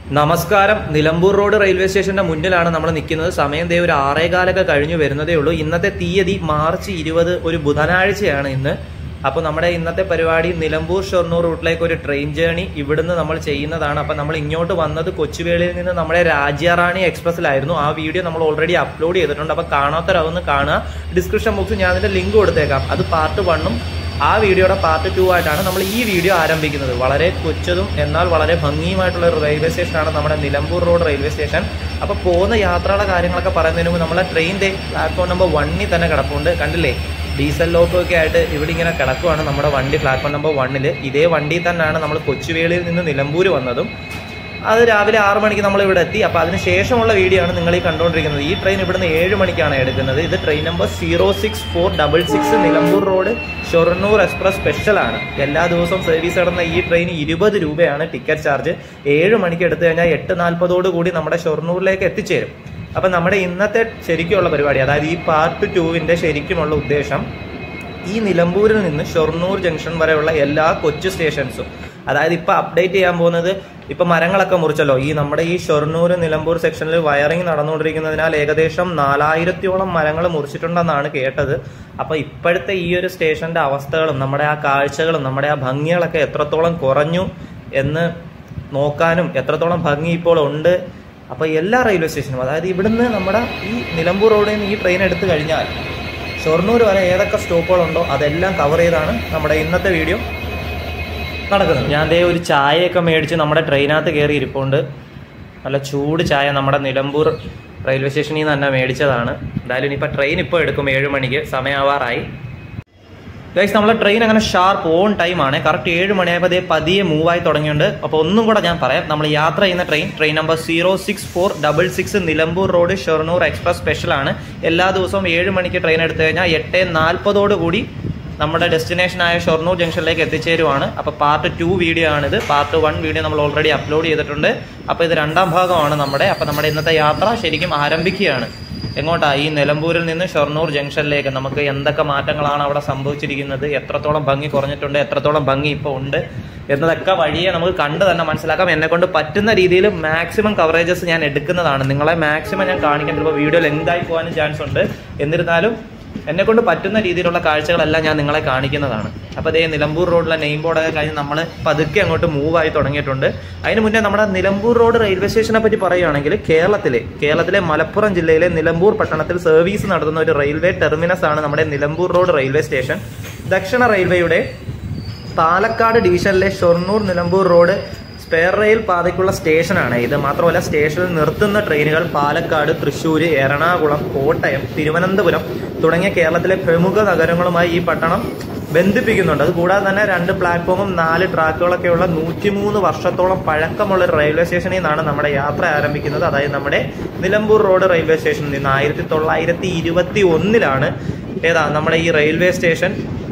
നമസ്കാരം Nilambur road railway സ്റ്റേഷന്റെ മുന്നിലാണ് നമ്മൾ നിൽക്കുന്നത് സമയം ദേ ഒരു ആറേകാലൊക്കെ കഴിഞ്ഞു വരുന്നതേ ഉള്ളൂ ഇന്നത്തെ തീയതി മാർച്ച് ഇരുപത് ഒരു ബുധനാഴ്ചയാണ് ഇന്ന് അപ്പോൾ നമ്മുടെ ഇന്നത്തെ പരിപാടി നിലമ്പൂർ ഷൊർണൂർ റൂട്ടിലേക്ക് ഒരു ട്രെയിൻ ജേണി ഇവിടുന്ന് നമ്മൾ ചെയ്യുന്നതാണ് അപ്പോൾ നമ്മൾ ഇങ്ങോട്ട് വന്നത് കൊച്ചുവേളിയിൽ നിന്ന് നമ്മുടെ രാജ്യറാണി എക്സ്പ്രസ്സിലായിരുന്നു ആ വീഡിയോ നമ്മൾ ഓൾറെഡി അപ്ലോഡ് ചെയ്തിട്ടുണ്ട് അപ്പോൾ കാണാത്തവരൊന്ന് കാണുക ഡിസ്ക്രിപ്ഷൻ ബോക്സിൽ ഞാൻ അതിന്റെ ലിങ്ക് കൊടുത്തേക്കാം അത് പാർട്ട് വണ്ണും ആ വീഡിയോയുടെ പാർട്ട് ടു ആയിട്ടാണ് നമ്മൾ ഈ വീഡിയോ ആരംഭിക്കുന്നത് വളരെ കൊച്ചതും എന്നാൽ വളരെ ഭംഗിയുമായിട്ടുള്ള ഒരു റെയിൽവേ സ്റ്റേഷനാണ് നമ്മുടെ നിലമ്പൂർ റോഡ് റെയിൽവേ സ്റ്റേഷൻ അപ്പോൾ പോകുന്ന യാത്രയുടെ കാര്യങ്ങളൊക്കെ പറയുന്നതിന് മുമ്പ് നമ്മളെ ട്രെയിൻ ഡേ പ്ലാറ്റ്ഫോം നമ്പർ വണ്ണിൽ തന്നെ കിടപ്പുണ്ട് കണ്ടില്ലേ ഡീസൽ ലോക്കൊക്കെ ആയിട്ട് ഇവിടെ ഇങ്ങനെ കിടക്കുവാണ് നമ്മുടെ വണ്ടി പ്ലാറ്റ്ഫോം നമ്പർ വണ്ണിൽ ഇതേ വണ്ടിയിൽ തന്നെയാണ് നമ്മൾ കൊച്ചുവേളിയിൽ നിന്ന് നിലമ്പൂർ വന്നതും അത് രാവിലെ ആറ് മണിക്ക് നമ്മൾ ഇവിടെ എത്തി അപ്പോൾ അതിന് ശേഷമുള്ള വീഡിയോ ആണ് നിങ്ങൾ ഈ കണ്ടുകൊണ്ടിരിക്കുന്നത് ഈ ട്രെയിൻ ഇവിടുന്ന് ഏഴ് മണിക്കാണ് എടുക്കുന്നത് ഇത് train number zero six four double six Nilambur road Shoranur express special ആണ് എല്ലാ ദിവസവും സർവീസ് നടന്ന ഈ ട്രെയിൻ ഇരുപത് രൂപയാണ് ടിക്കറ്റ് ചാർജ് ഏഴ് മണിക്ക് എടുത്തു കഴിഞ്ഞാൽ എട്ട് നാൽപ്പതോട് കൂടി നമ്മുടെ ഷൊർണൂരിലേക്ക് എത്തിച്ചേരും അപ്പം നമ്മുടെ ഇന്നത്തെ ശരിക്കുമുള്ള പരിപാടി അതായത് ഈ പാർട്ട് ടുവിൻ്റെ ശരിക്കുമുള്ള ഉദ്ദേശം ഈ നിലമ്പൂരിൽ നിന്ന് ഷൊർണൂർ ജംഗ്ഷൻ വരെയുള്ള എല്ലാ കൊച്ചു സ്റ്റേഷൻസും അതായത് ഇപ്പൊ അപ്ഡേറ്റ് ചെയ്യാൻ പോകുന്നത് ഇപ്പൊ മരങ്ങളൊക്കെ മുറിച്ചല്ലോ ഈ നമ്മുടെ ഈ ഷൊർണൂർ നിലമ്പൂർ സെക്ഷനിൽ വയറിംഗ് നടന്നുകൊണ്ടിരിക്കുന്നതിനാൽ ഏകദേശം നാലായിരത്തിയോളം മരങ്ങൾ മുറിച്ചിട്ടുണ്ടെന്നാണ് കേട്ടത് അപ്പൊ ഇപ്പോഴത്തെ ഈ ഒരു സ്റ്റേഷന്റെ അവസ്ഥകളും നമ്മുടെ ആ കാഴ്ചകളും നമ്മുടെ ആ ഭംഗികളൊക്കെ എത്രത്തോളം കുറഞ്ഞു എന്ന് നോക്കാനും എത്രത്തോളം ഭംഗി ഇപ്പോൾ ഉണ്ട് അപ്പൊ എല്ലാ റെയിൽവേ സ്റ്റേഷനും അതായത് ഇവിടുന്ന് നമ്മുടെ ഈ നിലമ്പൂർ റോഡിൽ നിന്ന് ഈ ട്രെയിൻ എടുത്തു കഴിഞ്ഞാൽ ഷൊർണൂർ വരെ ഏതൊക്കെ സ്റ്റോപ്പുകളുണ്ടോ അതെല്ലാം കവർ ചെയ്താണ് നമ്മുടെ ഇന്നത്തെ വീഡിയോ നടക്കുന്നത് ഞാൻ ദേ ഒരു ചായയൊക്കെ മേടിച്ച് നമ്മുടെ ട്രെയിനകത്ത് കയറി ഇരിപ്പുണ്ട് നല്ല ചൂട് ചായ നമ്മുടെ നിലമ്പൂർ റെയിൽവേ സ്റ്റേഷനിൽ നിന്ന് തന്നെ മേടിച്ചതാണ് എന്തായാലും ഇനിയിപ്പോൾ ട്രെയിൻ ഇപ്പോൾ എടുക്കും ഏഴ് മണിക്ക് സമയമാവാറായി ഗൈസ് നമ്മളെ ട്രെയിൻ അങ്ങനെ ഷാർപ്പ് ഓൺ ടൈം ആണ് കറക്റ്റ് ഏഴ് മണിയായപ്പോൾ അതേ പതിയെ മൂവ് ആയി തുടങ്ങിയിട്ടുണ്ട് അപ്പോൾ ഒന്നും കൂടെ ഞാൻ പറയാം നമ്മൾ യാത്ര ചെയ്യുന്ന train train number zero six four double six Nilambur road Shoranur express special ആണ് എല്ലാ ദിവസവും ഏഴ് മണിക്ക് ട്രെയിൻ എടുത്തു കഴിഞ്ഞാൽ എട്ട് നാൽപ്പതോട് കൂടി നമ്മുടെ ഡെസ്റ്റിനേഷനായ ഷൊർണൂർ ജംഗ്ഷനിലേക്ക് എത്തിച്ചേരുവാണ് അപ്പോൾ പാർട്ട് ടു വീഡിയോ ആണിത് പാർട്ട് വൺ വീഡിയോ നമ്മൾ ഓൾറെഡി അപ്ലോഡ് ചെയ്തിട്ടുണ്ട് അപ്പോൾ ഇത് രണ്ടാം ഭാഗമാണ് നമ്മുടെ അപ്പോൾ നമ്മുടെ ഇന്നത്തെ യാത്ര ശരിക്കും ആരംഭിക്കുകയാണ് എങ്ങോട്ടാ ഈ നിലമ്പൂരിൽ നിന്ന് ഷൊർണൂർ ജംഗ്ഷനിലേക്ക് നമുക്ക് എന്തൊക്കെ മാറ്റങ്ങളാണ് അവിടെ സംഭവിച്ചിരിക്കുന്നത് എത്രത്തോളം ഭംഗി കുറഞ്ഞിട്ടുണ്ട് എത്രത്തോളം ഭംഗി ഇപ്പോൾ ഉണ്ട് എന്നതൊക്കെ വഴിയെ നമുക്ക് കണ്ട് തന്നെ മനസ്സിലാക്കാം എന്നെ കൊണ്ട് പറ്റുന്ന രീതിയിൽ മാക്സിമം കവറേജസ് ഞാൻ എടുക്കുന്നതാണ് നിങ്ങളെ മാക്സിമം ഞാൻ കാണിക്കാൻ ചിലപ്പോൾ വീഡിയോ ലെങ്തായി പോകാനും ചാൻസ് ഉണ്ട് എന്നിരുന്നാലും എന്നെ കൊണ്ട് പറ്റുന്ന രീതിയിലുള്ള കാഴ്ചകളെല്ലാം ഞാൻ നിങ്ങളെ കാണിക്കുന്നതാണ് അപ്പോൾ അതേ നിലമ്പൂർ റോഡിലെ നെയിം ബോർഡൊക്കെ കഴിഞ്ഞ് നമ്മൾ പതുക്കെ അങ്ങോട്ട് മൂവ് ആയി തുടങ്ങിയിട്ടുണ്ട് അതിന് മുന്നേ നമ്മുടെ നിലമ്പൂർ റോഡ് റെയിൽവേ സ്റ്റേഷനെ പറ്റി പറയുകയാണെങ്കിൽ കേരളത്തിലെ കേരളത്തിലെ മലപ്പുറം ജില്ലയിലെ നിലമ്പൂർ പട്ടണത്തിൽ സർവീസ് നടത്തുന്ന ഒരു റെയിൽവേ ടെർമിനസ് ആണ് നമ്മുടെ നിലമ്പൂർ റോഡ് റെയിൽവേ സ്റ്റേഷൻ ദക്ഷിണ റെയിൽവേയുടെ പാലക്കാട് ഡിവിഷനിലെ ഷൊർണൂർ നിലമ്പൂർ റോഡ് സ്പെയർ റെയിൽ പാതയ്ക്കുള്ള സ്റ്റേഷനാണ് ഇത് മാത്രമല്ല സ്റ്റേഷനിൽ നിർത്തുന്ന ട്രെയിനുകൾ പാലക്കാട് തൃശ്ശൂർ എറണാകുളം കോട്ടയം തിരുവനന്തപുരം തുടങ്ങിയ കേരളത്തിലെ പ്രമുഖ നഗരങ്ങളുമായി ഈ പട്ടണം ബന്ധിപ്പിക്കുന്നുണ്ട് അതുകൂടാതെ തന്നെ രണ്ട് പ്ലാറ്റ്ഫോമും നാല് ട്രാക്കുകളൊക്കെയുള്ള നൂറ്റിമൂന്ന് വർഷത്തോളം പഴക്കമുള്ള ഒരു റെയിൽവേ സ്റ്റേഷനിൽ നിന്നാണ് നമ്മുടെ യാത്ര ആരംഭിക്കുന്നത് അതായത് നമ്മുടെ നിലമ്പൂർ റോഡ് റെയിൽവേ സ്റ്റേഷനിൽ നിന്ന് ആയിരത്തി തൊള്ളായിരത്തി ഇരുപത്തി ഒന്നിലാണ് ഏതാ നമ്മുടെ ഈ റെയിൽവേ സ്റ്റേഷൻ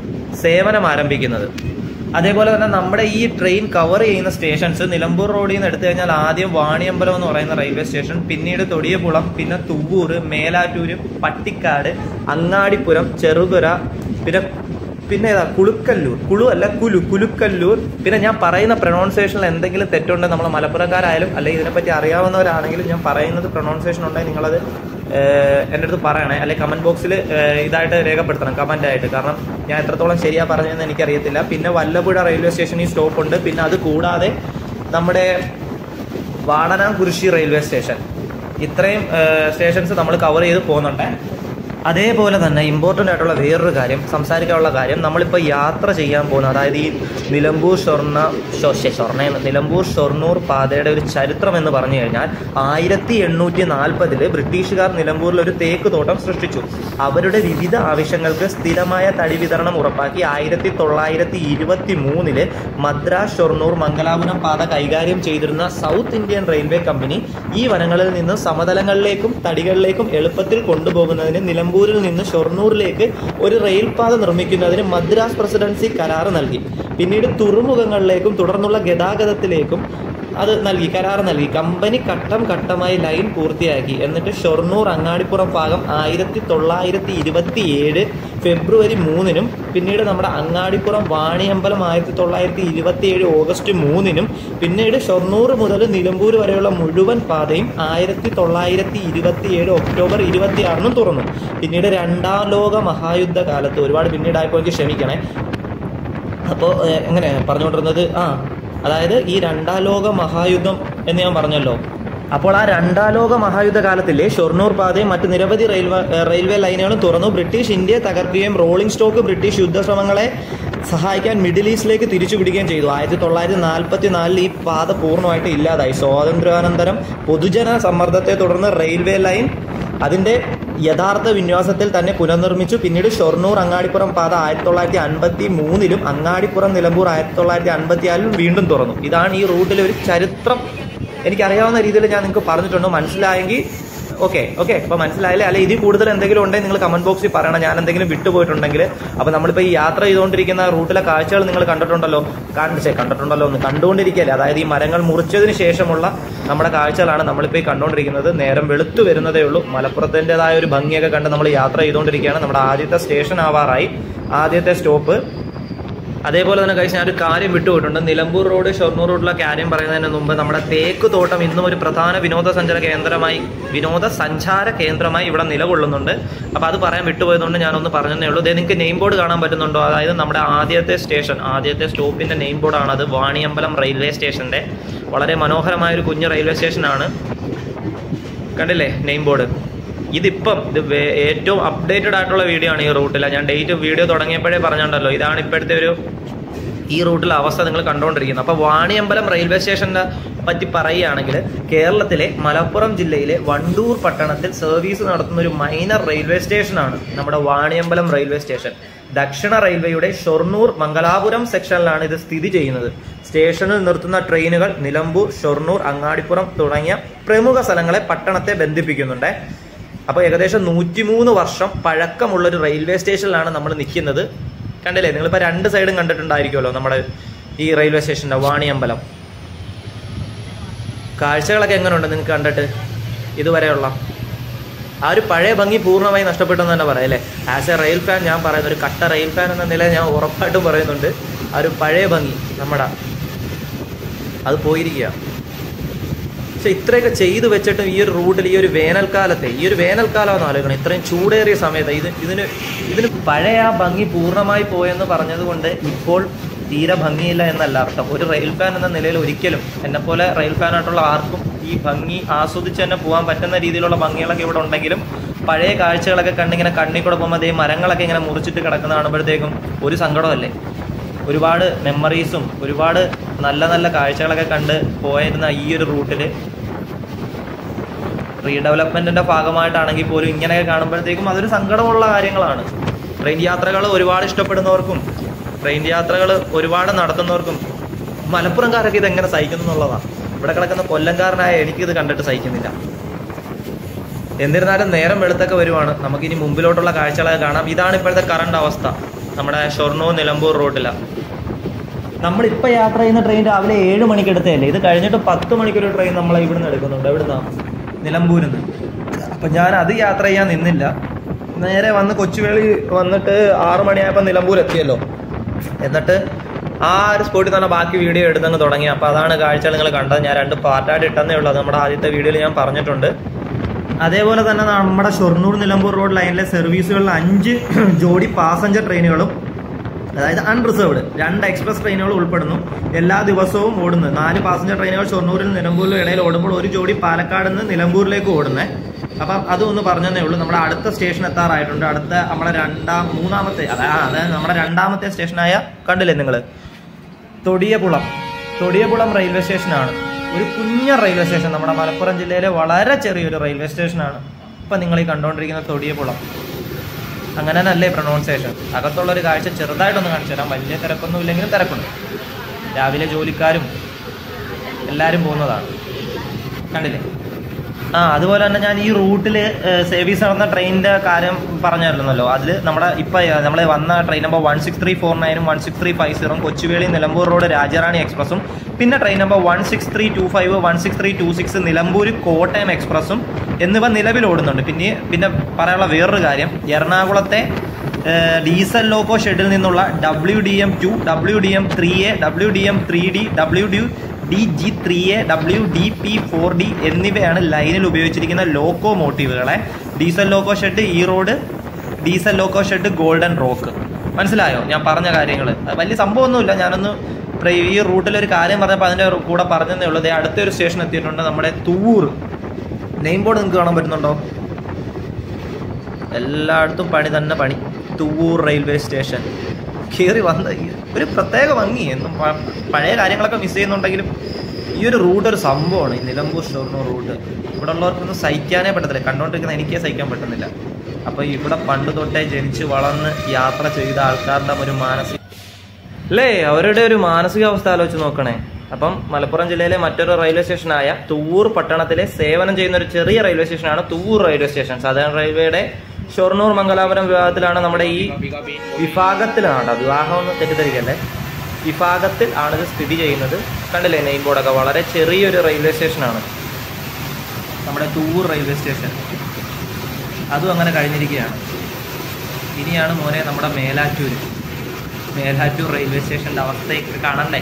സേവനം ആരംഭിക്കുന്നത് അതേപോലെ തന്നെ നമ്മുടെ ഈ ട്രെയിൻ കവർ ചെയ്യുന്ന സ്റ്റേഷൻസ് നിലമ്പൂർ റോഡിൽ നിന്ന് എടുത്തു കഴിഞ്ഞാൽ ആദ്യം വാണിയമ്പലം എന്ന് പറയുന്ന റെയിൽവേ സ്റ്റേഷൻ പിന്നീട് തൊടിയകുളം പിന്നെ തുവ്വൂർ മേലാറ്റൂര് പട്ടിക്കാട് അങ്ങാടിപ്പുരം ചെറുതുര പിന്നെ പിന്നെ ഏതാ കുളുക്കല്ലൂർ കുളു അല്ല കുലു കുലുക്കല്ലൂർ പിന്നെ ഞാൻ പറയുന്ന പ്രൊണൗൺസിയേഷനിൽ എന്തെങ്കിലും തെറ്റുണ്ട് നമ്മൾ മലപ്പുറക്കാരായാലും അല്ലെങ്കിൽ ഇതിനെപ്പറ്റി അറിയാവുന്നവരാണെങ്കിലും ഞാൻ പറയുന്നത് പ്രൊണൗൺസിയേഷൻ ഉണ്ടെങ്കിൽ നിങ്ങളത് ഏഹ്, എൻ്റെ അടുത്ത് പറയണേ അല്ലെങ്കിൽ കമന്റ് ബോക്സിൽ ഇതായിട്ട് രേഖപ്പെടുത്തണം കമന്റ് ആയിട്ട് കാരണം ഞാൻ എത്രത്തോളം ശരിയാ പറഞ്ഞതെന്ന് എനിക്കറിയത്തില്ല പിന്നെ വല്ലപ്പുഴ റെയിൽവേ സ്റ്റേഷനിൽ സ്റ്റോപ്പ് ഉണ്ട് പിന്നെ അത് കൂടാതെ നമ്മുടെ വാടനാംകുരിശി റെയിൽവേ സ്റ്റേഷൻ ഇത്രയും സ്റ്റേഷൻസ് നമ്മൾ കവർ ചെയ്ത് പോകുന്നുണ്ട് അതേപോലെ തന്നെ ഇമ്പോർട്ടൻ്റ് ആയിട്ടുള്ള വേറൊരു കാര്യം സംസാരിക്കാനുള്ള കാര്യം നമ്മളിപ്പോൾ യാത്ര ചെയ്യാൻ പോകുന്ന അതായത് ഈ നിലമ്പൂർ ഷൊർണ ഷൊ- ശ്ശെ, ഷൊർണ എന്ന് നിലമ്പൂർ ഷൊർണൂർ പാതയുടെ ഒരു ചരിത്രം എന്ന് പറഞ്ഞു കഴിഞ്ഞാൽ ആയിരത്തി എണ്ണൂറ്റി നാൽപ്പതില് ബ്രിട്ടീഷുകാർ നിലമ്പൂരിൽ ഒരു തേക്ക് തോട്ടം സൃഷ്ടിച്ചു അവരുടെ വിവിധ ആവശ്യങ്ങൾക്ക് സ്ഥിരമായ തടി വിതരണം ഉറപ്പാക്കി ആയിരത്തി തൊള്ളായിരത്തി ഇരുപത്തി മൂന്നില് മദ്രാസ് ഷൊർണൂർ മംഗലാപുരം പാത കൈകാര്യം ചെയ്തിരുന്ന സൗത്ത് ഇന്ത്യൻ റെയിൽവേ കമ്പനി ഈ വനങ്ങളിൽ നിന്ന് സമതലങ്ങളിലേക്കും തടികളിലേക്കും എളുപ്പത്തിൽ കൊണ്ടുപോകുന്നതിന് നിലമ്പൂരിൽ നിന്ന് ഷൊർണൂരിലേക്ക് ഒരു റെയിൽ പാത നിർമ്മിക്കുന്നതിന് മദ്രാസ് പ്രസിഡൻസി കരാറ് നൽകി പിന്നീട് തുറമുഖങ്ങളിലേക്കും തുടർന്നുള്ള ഗതാഗതത്തിലേക്കും അത് നൽകി കരാർ നൽകി കമ്പനി ഘട്ടം ഘട്ടമായി ലൈൻ പൂർത്തിയാക്കി എന്നിട്ട് ഷൊർണൂർ അങ്ങാടിപ്പുറം ഭാഗം ആയിരത്തി തൊള്ളായിരത്തി ഇരുപത്തി ഏഴ് ഫെബ്രുവരി മൂന്നിനും പിന്നീട് നമ്മുടെ അങ്ങാടിപ്പുറം വാണിയമ്പലം ആയിരത്തി തൊള്ളായിരത്തി ഇരുപത്തി ഏഴ് ഓഗസ്റ്റ് മൂന്നിനും പിന്നീട് ഷൊർണൂർ മുതൽ നിലമ്പൂർ വരെയുള്ള മുഴുവൻ പാതയും ആയിരത്തി തൊള്ളായിരത്തി ഇരുപത്തി ഏഴ് ഒക്ടോബർ ഇരുപത്തി ആറിനും തുറന്നു പിന്നീട് രണ്ടാം ലോക മഹായുദ്ധ കാലത്ത് ഒരുപാട് പിന്നീടായപ്പോൾ എനിക്ക് ക്ഷമിക്കണേ അപ്പോൾ എങ്ങനെ പറഞ്ഞുകൊണ്ടിരുന്നത് ആ അതായത് ഈ രണ്ടാം ലോക മഹായുദ്ധം എന്ന് ഞാൻ പറഞ്ഞല്ലോ അപ്പോൾ ആ രണ്ടാം ലോക മഹായുദ്ധ കാലത്തിലെ ഷൊർണൂർ പാതയും മറ്റ് നിരവധി റെയിൽവേ റെയിൽവേ ലൈനുകളും തുറന്നു ബ്രിട്ടീഷ് ഇന്ത്യയെ തകർക്കുകയും റോളിംഗ് സ്റ്റോക്ക് ബ്രിട്ടീഷ് യുദ്ധശ്രമങ്ങളെ സഹായിക്കാൻ മിഡിൽ ഈസ്റ്റിലേക്ക് തിരിച്ചു പിടിക്കുകയും ചെയ്തു ആയിരത്തി തൊള്ളായിരത്തി നാൽപ്പത്തി നാലിൽ ഈ പാത പൂർണ്ണമായിട്ട് ഇല്ലാതായി സ്വാതന്ത്ര്യാനന്തരം പൊതുജന സമ്മർദ്ദത്തെ തുടർന്ന് റെയിൽവേ ലൈൻ അതിന്റെ യഥാർത്ഥ വിന്യാസത്തിൽ തന്നെ പുനർനിർമ്മിച്ചു പിന്നീട് ഷൊർണൂർ അങ്ങാടിപ്പുറം പാത ആയിരത്തി തൊള്ളായിരത്തി അൻപത്തി മൂന്നിലും അങ്ങാടിപ്പുറം നിലമ്പൂർ ആയിരത്തി തൊള്ളായിരത്തി അൻപത്തി ആറിലും വീണ്ടും തുറന്നു ഇതാണ് ഈ റൂട്ടിലെ ഒരു ചരിത്രം എനിക്കറിയാവുന്ന രീതിയിൽ ഞാൻ നിങ്ങൾക്ക് പറഞ്ഞിട്ടുണ്ട് മനസ്സിലായെങ്കിൽ ഓക്കെ ഓക്കെ അപ്പോൾ മനസ്സിലായില്ലേ അല്ലെ ഇതിൽ കൂടുതൽ എന്തെങ്കിലും ഉണ്ടെങ്കിൽ നിങ്ങൾ കമന്റ് ബോക്സിൽ പറയണം ഞാൻ എന്തെങ്കിലും വിട്ടുപോയിട്ടുണ്ടെങ്കിൽ അപ്പോൾ നമ്മളിപ്പോൾ ഈ യാത്ര ചെയ്തുകൊണ്ടിരിക്കുന്ന റൂട്ടിലെ കാഴ്ചകൾ നിങ്ങൾ കണ്ടിട്ടുണ്ടല്ലോ കാണിച്ചേ കണ്ടിട്ടുണ്ടല്ലോ ഒന്ന് കണ്ടുകൊണ്ടിരിക്കുകയല്ലേ അതായത് ഈ മരങ്ങൾ മുറിച്ചതിന് ശേഷമുള്ള നമ്മുടെ കാഴ്ചകളാണ് നമ്മളിപ്പോൾ ഈ കണ്ടുകൊണ്ടിരിക്കുന്നത് നേരം വെളുത്തു വരുന്നതേ ഉള്ളൂ മലപ്പുറത്തിൻ്റെതായ ഒരു ഭംഗിയൊക്കെ കണ്ട് നമ്മൾ യാത്ര ചെയ്തുകൊണ്ടിരിക്കുകയാണ് നമ്മുടെ ആദ്യത്തെ സ്റ്റേഷൻ ആവാറായി ആദ്യത്തെ സ്റ്റോപ്പ് അതേപോലെ തന്നെ കഴിച്ച് ഞാനൊരു കാര്യം വിട്ടുപോയിട്ടുണ്ട് നിലമ്പൂർ റോഡ് ഷൊർണൂർ റോഡിലെ കാര്യം പറയുന്നതിന് മുമ്പ് നമ്മുടെ തേക്ക് തോട്ടം ഇന്നും ഒരു പ്രധാന വിനോദസഞ്ചാര കേന്ദ്രമായി വിനോദസഞ്ചാര കേന്ദ്രമായി ഇവിടെ നിലകൊള്ളുന്നുണ്ട് അപ്പോൾ അത് പറയാൻ വിട്ടുപോയതുകൊണ്ട് ഞാനൊന്ന് പറഞ്ഞതേ ഉള്ളൂ ഇതേ നിങ്ങൾക്ക് നെയിം ബോർഡ് കാണാൻ പറ്റുന്നുണ്ടോ അതായത് നമ്മുടെ ആദ്യത്തെ സ്റ്റേഷൻ ആദ്യത്തെ സ്റ്റോപ്പിൻ്റെ നെയിം ബോർഡാണത് വാണിയമ്പലം റെയിൽവേ സ്റ്റേഷൻ്റെ വളരെ മനോഹരമായ ഒരു കുഞ്ഞ് റെയിൽവേ സ്റ്റേഷനാണ് കണ്ടില്ലേ നെയിം ബോർഡ് ഇതിപ്പം ഇത് വേ- ഏറ്റവും അപ്ഡേറ്റഡ് ആയിട്ടുള്ള വീഡിയോ ആണ് ഈ റൂട്ടിൽ ഞാൻ ഡേറ്റ് വീഡിയോ തുടങ്ങിയപ്പോഴേ പറഞ്ഞിട്ടുണ്ടല്ലോ ഇതാണ് ഇപ്പോഴത്തെ ഒരു ഈ റൂട്ടിലെ അവസ്ഥ നിങ്ങൾ കണ്ടുകൊണ്ടിരിക്കുന്നത് അപ്പോൾ വാണിയമ്പലം റെയിൽവേ സ്റ്റേഷനെ പറ്റി പറയുകയാണെങ്കിൽ കേരളത്തിലെ മലപ്പുറം ജില്ലയിലെ വണ്ടൂർ പട്ടണത്തിൽ സർവീസ് നടത്തുന്ന ഒരു മൈനർ റെയിൽവേ സ്റ്റേഷനാണ് നമ്മുടെ വാണിയമ്പലം റെയിൽവേ സ്റ്റേഷൻ ദക്ഷിണ റെയിൽവേയുടെ ഷൊർണൂർ മംഗലാപുരം സെക്ഷനിലാണ് ഇത് സ്ഥിതി ചെയ്യുന്നത് സ്റ്റേഷനിൽ നിർത്തുന്ന ട്രെയിനുകൾ നിലമ്പൂർ ഷൊർണൂർ അങ്ങാടിപ്പുറം തുടങ്ങിയ പ്രമുഖ സ്ഥലങ്ങളെ പട്ടണത്തെ ബന്ധിപ്പിക്കുന്നുണ്ട് അപ്പോൾ ഏകദേശം നൂറ്റിമൂന്ന് വർഷം പഴക്കമുള്ള ഒരു റെയിൽവേ സ്റ്റേഷനിലാണ് നമ്മൾ നിൽക്കുന്നത് കണ്ടില്ലേ നിങ്ങളിപ്പോൾ രണ്ട് സൈഡും കണ്ടിട്ടുണ്ടായിരിക്കുമല്ലോ നമ്മുടെ ഈ റെയിൽവേ സ്റ്റേഷൻ്റെ വാണിയമ്പലം കാഴ്ചകളൊക്കെ എങ്ങനെയുണ്ട് നിങ്ങൾക്ക് കണ്ടിട്ട് ഇതുവരെയുള്ള ആ ഒരു പഴയ ഭംഗി പൂർണ്ണമായി നഷ്ടപ്പെട്ടെന്ന് തന്നെ പറയാം അല്ലേ ആസ് എ റെയിൽ ഫാൻ ഞാൻ പറയുന്നു ഒരു കട്ട റെയിൽ ഫാൻ എന്ന നിലയിൽ ഞാൻ ഉറപ്പായിട്ടും പറയുന്നുണ്ട് ആ ഒരു പഴയ ഭംഗി നമ്മുടെ അത് പോയിരിക്കുക പക്ഷെ ഇത്രയൊക്കെ ചെയ്തു വെച്ചിട്ടും ഈ ഒരു റൂട്ടിൽ ഈ ഒരു വേനൽക്കാലത്തെ ഈ ഒരു വേനൽക്കാലം ആലോചിക്കണം ഇത്രയും ചൂടേറിയ സമയത്ത് ഇത് ഇതിന് ഇതിന് പഴയ ആ ഭംഗി പൂർണ്ണമായി പോയെന്ന് പറഞ്ഞതുകൊണ്ട് ഇപ്പോൾ തീരെ ഭംഗിയില്ല എന്നല്ല അർത്ഥം ഒരു റെയിൽ ഫാൻ എന്ന നിലയിൽ ഒരിക്കലും എന്നെപ്പോലെ റെയിൽ ഫാൻ ആയിട്ടുള്ള ആർക്കും ഈ ഭംഗി ആസ്വദിച്ച് തന്നെ പോകാൻ പറ്റുന്ന രീതിയിലുള്ള ഭംഗികളൊക്കെ ഇവിടെ ഉണ്ടെങ്കിലും പഴയ കാഴ്ചകളൊക്കെ കണ്ടിങ്ങനെ കണ്ണിൽ കൂടെ പോകുമ്പോൾ അതേ മരങ്ങളൊക്കെ ഇങ്ങനെ മുറിച്ചിട്ട് കിടക്കുന്ന കാണുമ്പോഴത്തേക്കും ഒരു സങ്കടമല്ലേ ഒരുപാട് മെമ്മറീസും ഒരുപാട് നല്ല നല്ല കാഴ്ചകളൊക്കെ കണ്ട് പോയിരുന്ന ഈ ഒരു റൂട്ടിൽ റീഡെവലപ്മെന്റിന്റെ ഭാഗമായിട്ടാണെങ്കിൽ പോലും ഇങ്ങനെയൊക്കെ കാണുമ്പോഴത്തേക്കും അതൊരു സങ്കടമുള്ള കാര്യങ്ങളാണ് ട്രെയിൻ യാത്രകൾ ഒരുപാട് ഇഷ്ടപ്പെടുന്നവർക്കും ട്രെയിൻ യാത്രകൾ ഒരുപാട് നടത്തുന്നവർക്കും മലപ്പുറംകാരൊക്കെ ഇതെങ്ങനെ സഹിക്കുന്നു എന്നുള്ളതാണ് ഇവിടെ കിടക്കുന്ന കൊല്ലംകാരനായ എനിക്കിത് കണ്ടിട്ട് സഹിക്കുന്നില്ല എന്നിരുന്നാലും നേരം വെളുത്തൊക്കെ വരുവാണ് നമുക്കിനി മുമ്പിലോട്ടുള്ള കാഴ്ചകളൊക്കെ കാണാം ഇതാണ് ഇപ്പോഴത്തെ കറണ്ട് അവസ്ഥ നമ്മുടെ ഷൊർണൂർ നിലമ്പൂർ റോഡിലാണ് നമ്മളിപ്പോൾ യാത്ര ചെയ്യുന്ന ട്രെയിൻ രാവിലെ ഏഴ് മണിക്ക് എടുത്തതല്ലേ ഇത് കഴിഞ്ഞിട്ട് പത്ത് മണിക്കൊരു ട്രെയിൻ നമ്മളെ ഇവിടുന്ന് എടുക്കുന്നുണ്ട് എവിടുന്നാ നിലമ്പൂരിൽ നിന്ന് അപ്പം ഞാൻ അത് യാത്ര ചെയ്യാൻ നിന്നില്ല നേരെ വന്ന് കൊച്ചുവേളി വന്നിട്ട് ആറ് മണിയായപ്പോൾ നിലമ്പൂർ എത്തിയല്ലോ എന്നിട്ട് ആ ഒരു സ്പോട്ടിൽ തന്നെ ബാക്കി വീഡിയോ എടുത്തങ്ങ് തുടങ്ങി അപ്പോൾ അതാണ് കാഴ്ചകൾ നിങ്ങൾ കണ്ടത് ഞാൻ രണ്ട് പാർട്ടായിട്ട് ഇട്ടെന്നേ ഉള്ളൂ അത് നമ്മുടെ ആദ്യത്തെ വീഡിയോയിൽ ഞാൻ പറഞ്ഞിട്ടുണ്ട് അതേപോലെ തന്നെ നമ്മുടെ ഷൊർണൂർ നിലമ്പൂർ റോഡ് ലൈനിലെ സർവീസുകളിൽ അഞ്ച് ജോഡി പാസഞ്ചർ ട്രെയിനുകളും അതായത് അൺറിസർവ്ഡ് രണ്ട് എക്സ്പ്രസ് ട്രെയിനുകൾ ഉൾപ്പെടുന്നു എല്ലാ ദിവസവും ഓടുന്നത് നാല് പാസഞ്ചർ ട്രെയിനുകൾ ഷൊർണൂരിൽ നിലമ്പൂരിലും ഇടയിൽ ഓടുമ്പോൾ ഒരു ജോഡി പാലക്കാട് നിന്ന് നിലമ്പൂരിലേക്ക് ഓടുന്നത് അപ്പം അതൊന്ന് പറഞ്ഞതേ ഉള്ളൂ നമ്മുടെ അടുത്ത സ്റ്റേഷൻ എത്താറായിട്ടുണ്ട് അടുത്ത നമ്മുടെ രണ്ടാം മൂന്നാമത്തെ അതാ- അതായത് നമ്മുടെ രണ്ടാമത്തെ സ്റ്റേഷനായ കണ്ടില്ലേ നിങ്ങൾ തൊടിയകുളം തൊടിയകുളം റെയിൽവേ സ്റ്റേഷനാണ് ഒരു കുഞ്ഞ റെയിൽവേ സ്റ്റേഷൻ നമ്മുടെ മലപ്പുറം ജില്ലയിലെ വളരെ ചെറിയൊരു റെയിൽവേ സ്റ്റേഷനാണ് ഇപ്പം നിങ്ങൾ ഈ കണ്ടുകൊണ്ടിരിക്കുന്ന തൊടിയകുളം അങ്ങനെ തന്നെയല്ലേ പ്രൊണൗൺസിയേഷൻ അകത്തുള്ള ഒരു കാഴ്ച ചെറുതായിട്ടൊന്ന് കാണിച്ചു തരാം വലിയ തിരക്കൊന്നും ഇല്ലെങ്കിലും തിരക്കുണ്ട് രാവിലെ ജോലിക്കാരും എല്ലാവരും പോകുന്നതാണ് കണ്ടില്ലേ ആ അതുപോലെ തന്നെ ഞാൻ ഈ റൂട്ടിൽ സർവീസ് നടന്ന ട്രെയിനിന്റെ കാര്യം പറഞ്ഞായിരുന്നല്ലോ അതിൽ നമ്മുടെ ഇപ്പൊ നമ്മൾ വന്ന train number one six three four നയനും one six three five zero Kochuveli Nilambur road Rajarani എക്സ്പ്രസും പിന്നെ train number one six three two five one six three two six Nilambur Kottayam എക്സ്പ്രസും എന്നിവ നിലവിൽ ഓടുന്നുണ്ട് പിന്നെ പിന്നെ പറയാനുള്ള വേറൊരു കാര്യം എറണാകുളത്തെ ഏഹ്, ഡീസൽ ലോക്കോ ഷെഡിൽ നിന്നുള്ള W D M two W D M three A W D M three D W D D G three A W D P four D എന്നിവയാണ് ലൈനിൽ ഉപയോഗിച്ചിരിക്കുന്ന ലോക്കോ മോട്ടീവുകളെ diesel loco shed Erode diesel loco shed Golden Rock മനസ്സിലായോ ഞാൻ പറഞ്ഞ കാര്യങ്ങൾ വലിയ സംഭവമൊന്നുമില്ല ഞാനൊന്ന് പ്ര- ഈ റൂട്ടിൽ ഒരു കാര്യം പറഞ്ഞപ്പോൾ അതിൻ്റെ കൂടെ പറഞ്ഞതേ ഉള്ളൂ ദേ അടുത്തൊരു സ്റ്റേഷൻ എത്തിയിട്ടുണ്ട് നമ്മുടെ തൂർ നെയിം ബോർഡ് നിങ്ങൾക്ക് കാണാൻ പറ്റുന്നുണ്ടോ എല്ലായിടത്തും പണി തന്നെ പണി തൂവൂർ റെയിൽവേ സ്റ്റേഷൻ കയറി വന്ന ഈ ഒരു പ്രത്യേക ഭംഗി എന്നും പ- പഴയ കാര്യങ്ങളൊക്കെ മിസ് ചെയ്യുന്നുണ്ടെങ്കിലും ഈ ഒരു റൂട്ട് ഒരു സംഭവമാണ് ഈ നിലമ്പൂർ ഷൊർണൂർ റൂട്ട് ഇവിടെ ഉള്ളവർക്കൊന്നും സഹിക്കാനേ പറ്റത്തില്ല കണ്ടുകൊണ്ടിരിക്കുന്ന എനിക്കേ സഹിക്കാൻ പറ്റുന്നില്ല അപ്പോൾ ഇവിടെ പണ്ട് തൊട്ടേ ജനിച്ച് വളർന്ന് യാത്ര ചെയ്ത ആൾക്കാരുടെ ഒരു മാനസിക അല്ലേ അവരുടെ ഒരു മാനസികാവസ്ഥ ആലോചിച്ച് നോക്കണേ അപ്പം മലപ്പുറം ജില്ലയിലെ മറ്റൊരു റെയിൽവേ സ്റ്റേഷനായ തൂവൂർ പട്ടണത്തിലെ സേവനം ചെയ്യുന്ന ഒരു ചെറിയ റെയിൽവേ സ്റ്റേഷനാണ് തൂവൂർ റെയിൽവേ സ്റ്റേഷൻ സാധാരണ റെയിൽവേയുടെ ഷൊർണൂർ മംഗലാപുരം വിഭാഗത്തിലാണ് നമ്മുടെ ഈ വിഭാഗത്തിലാണ് കേട്ടോ വിവാഹം ഒന്ന് തെറ്റിദ്ധരിക്കല്ലേ വിഭാഗത്തിൽ ആണിത് സ്ഥിതി ചെയ്യുന്നത് കണ്ടില്ലേ നെയിം ബോർഡൊക്കെ വളരെ ചെറിയൊരു റെയിൽവേ സ്റ്റേഷനാണ് നമ്മുടെ തൂവൂർ റെയിൽവേ സ്റ്റേഷൻ അതും അങ്ങനെ കഴിഞ്ഞിരിക്കുകയാണ് ഇനിയാണ് മോനെ നമ്മുടെ മേലാറ്റൂര് മേലാറ്റൂർ റെയിൽവേ സ്റ്റേഷൻ്റെ അവസ്ഥയൊക്കെ കാണണ്ടേ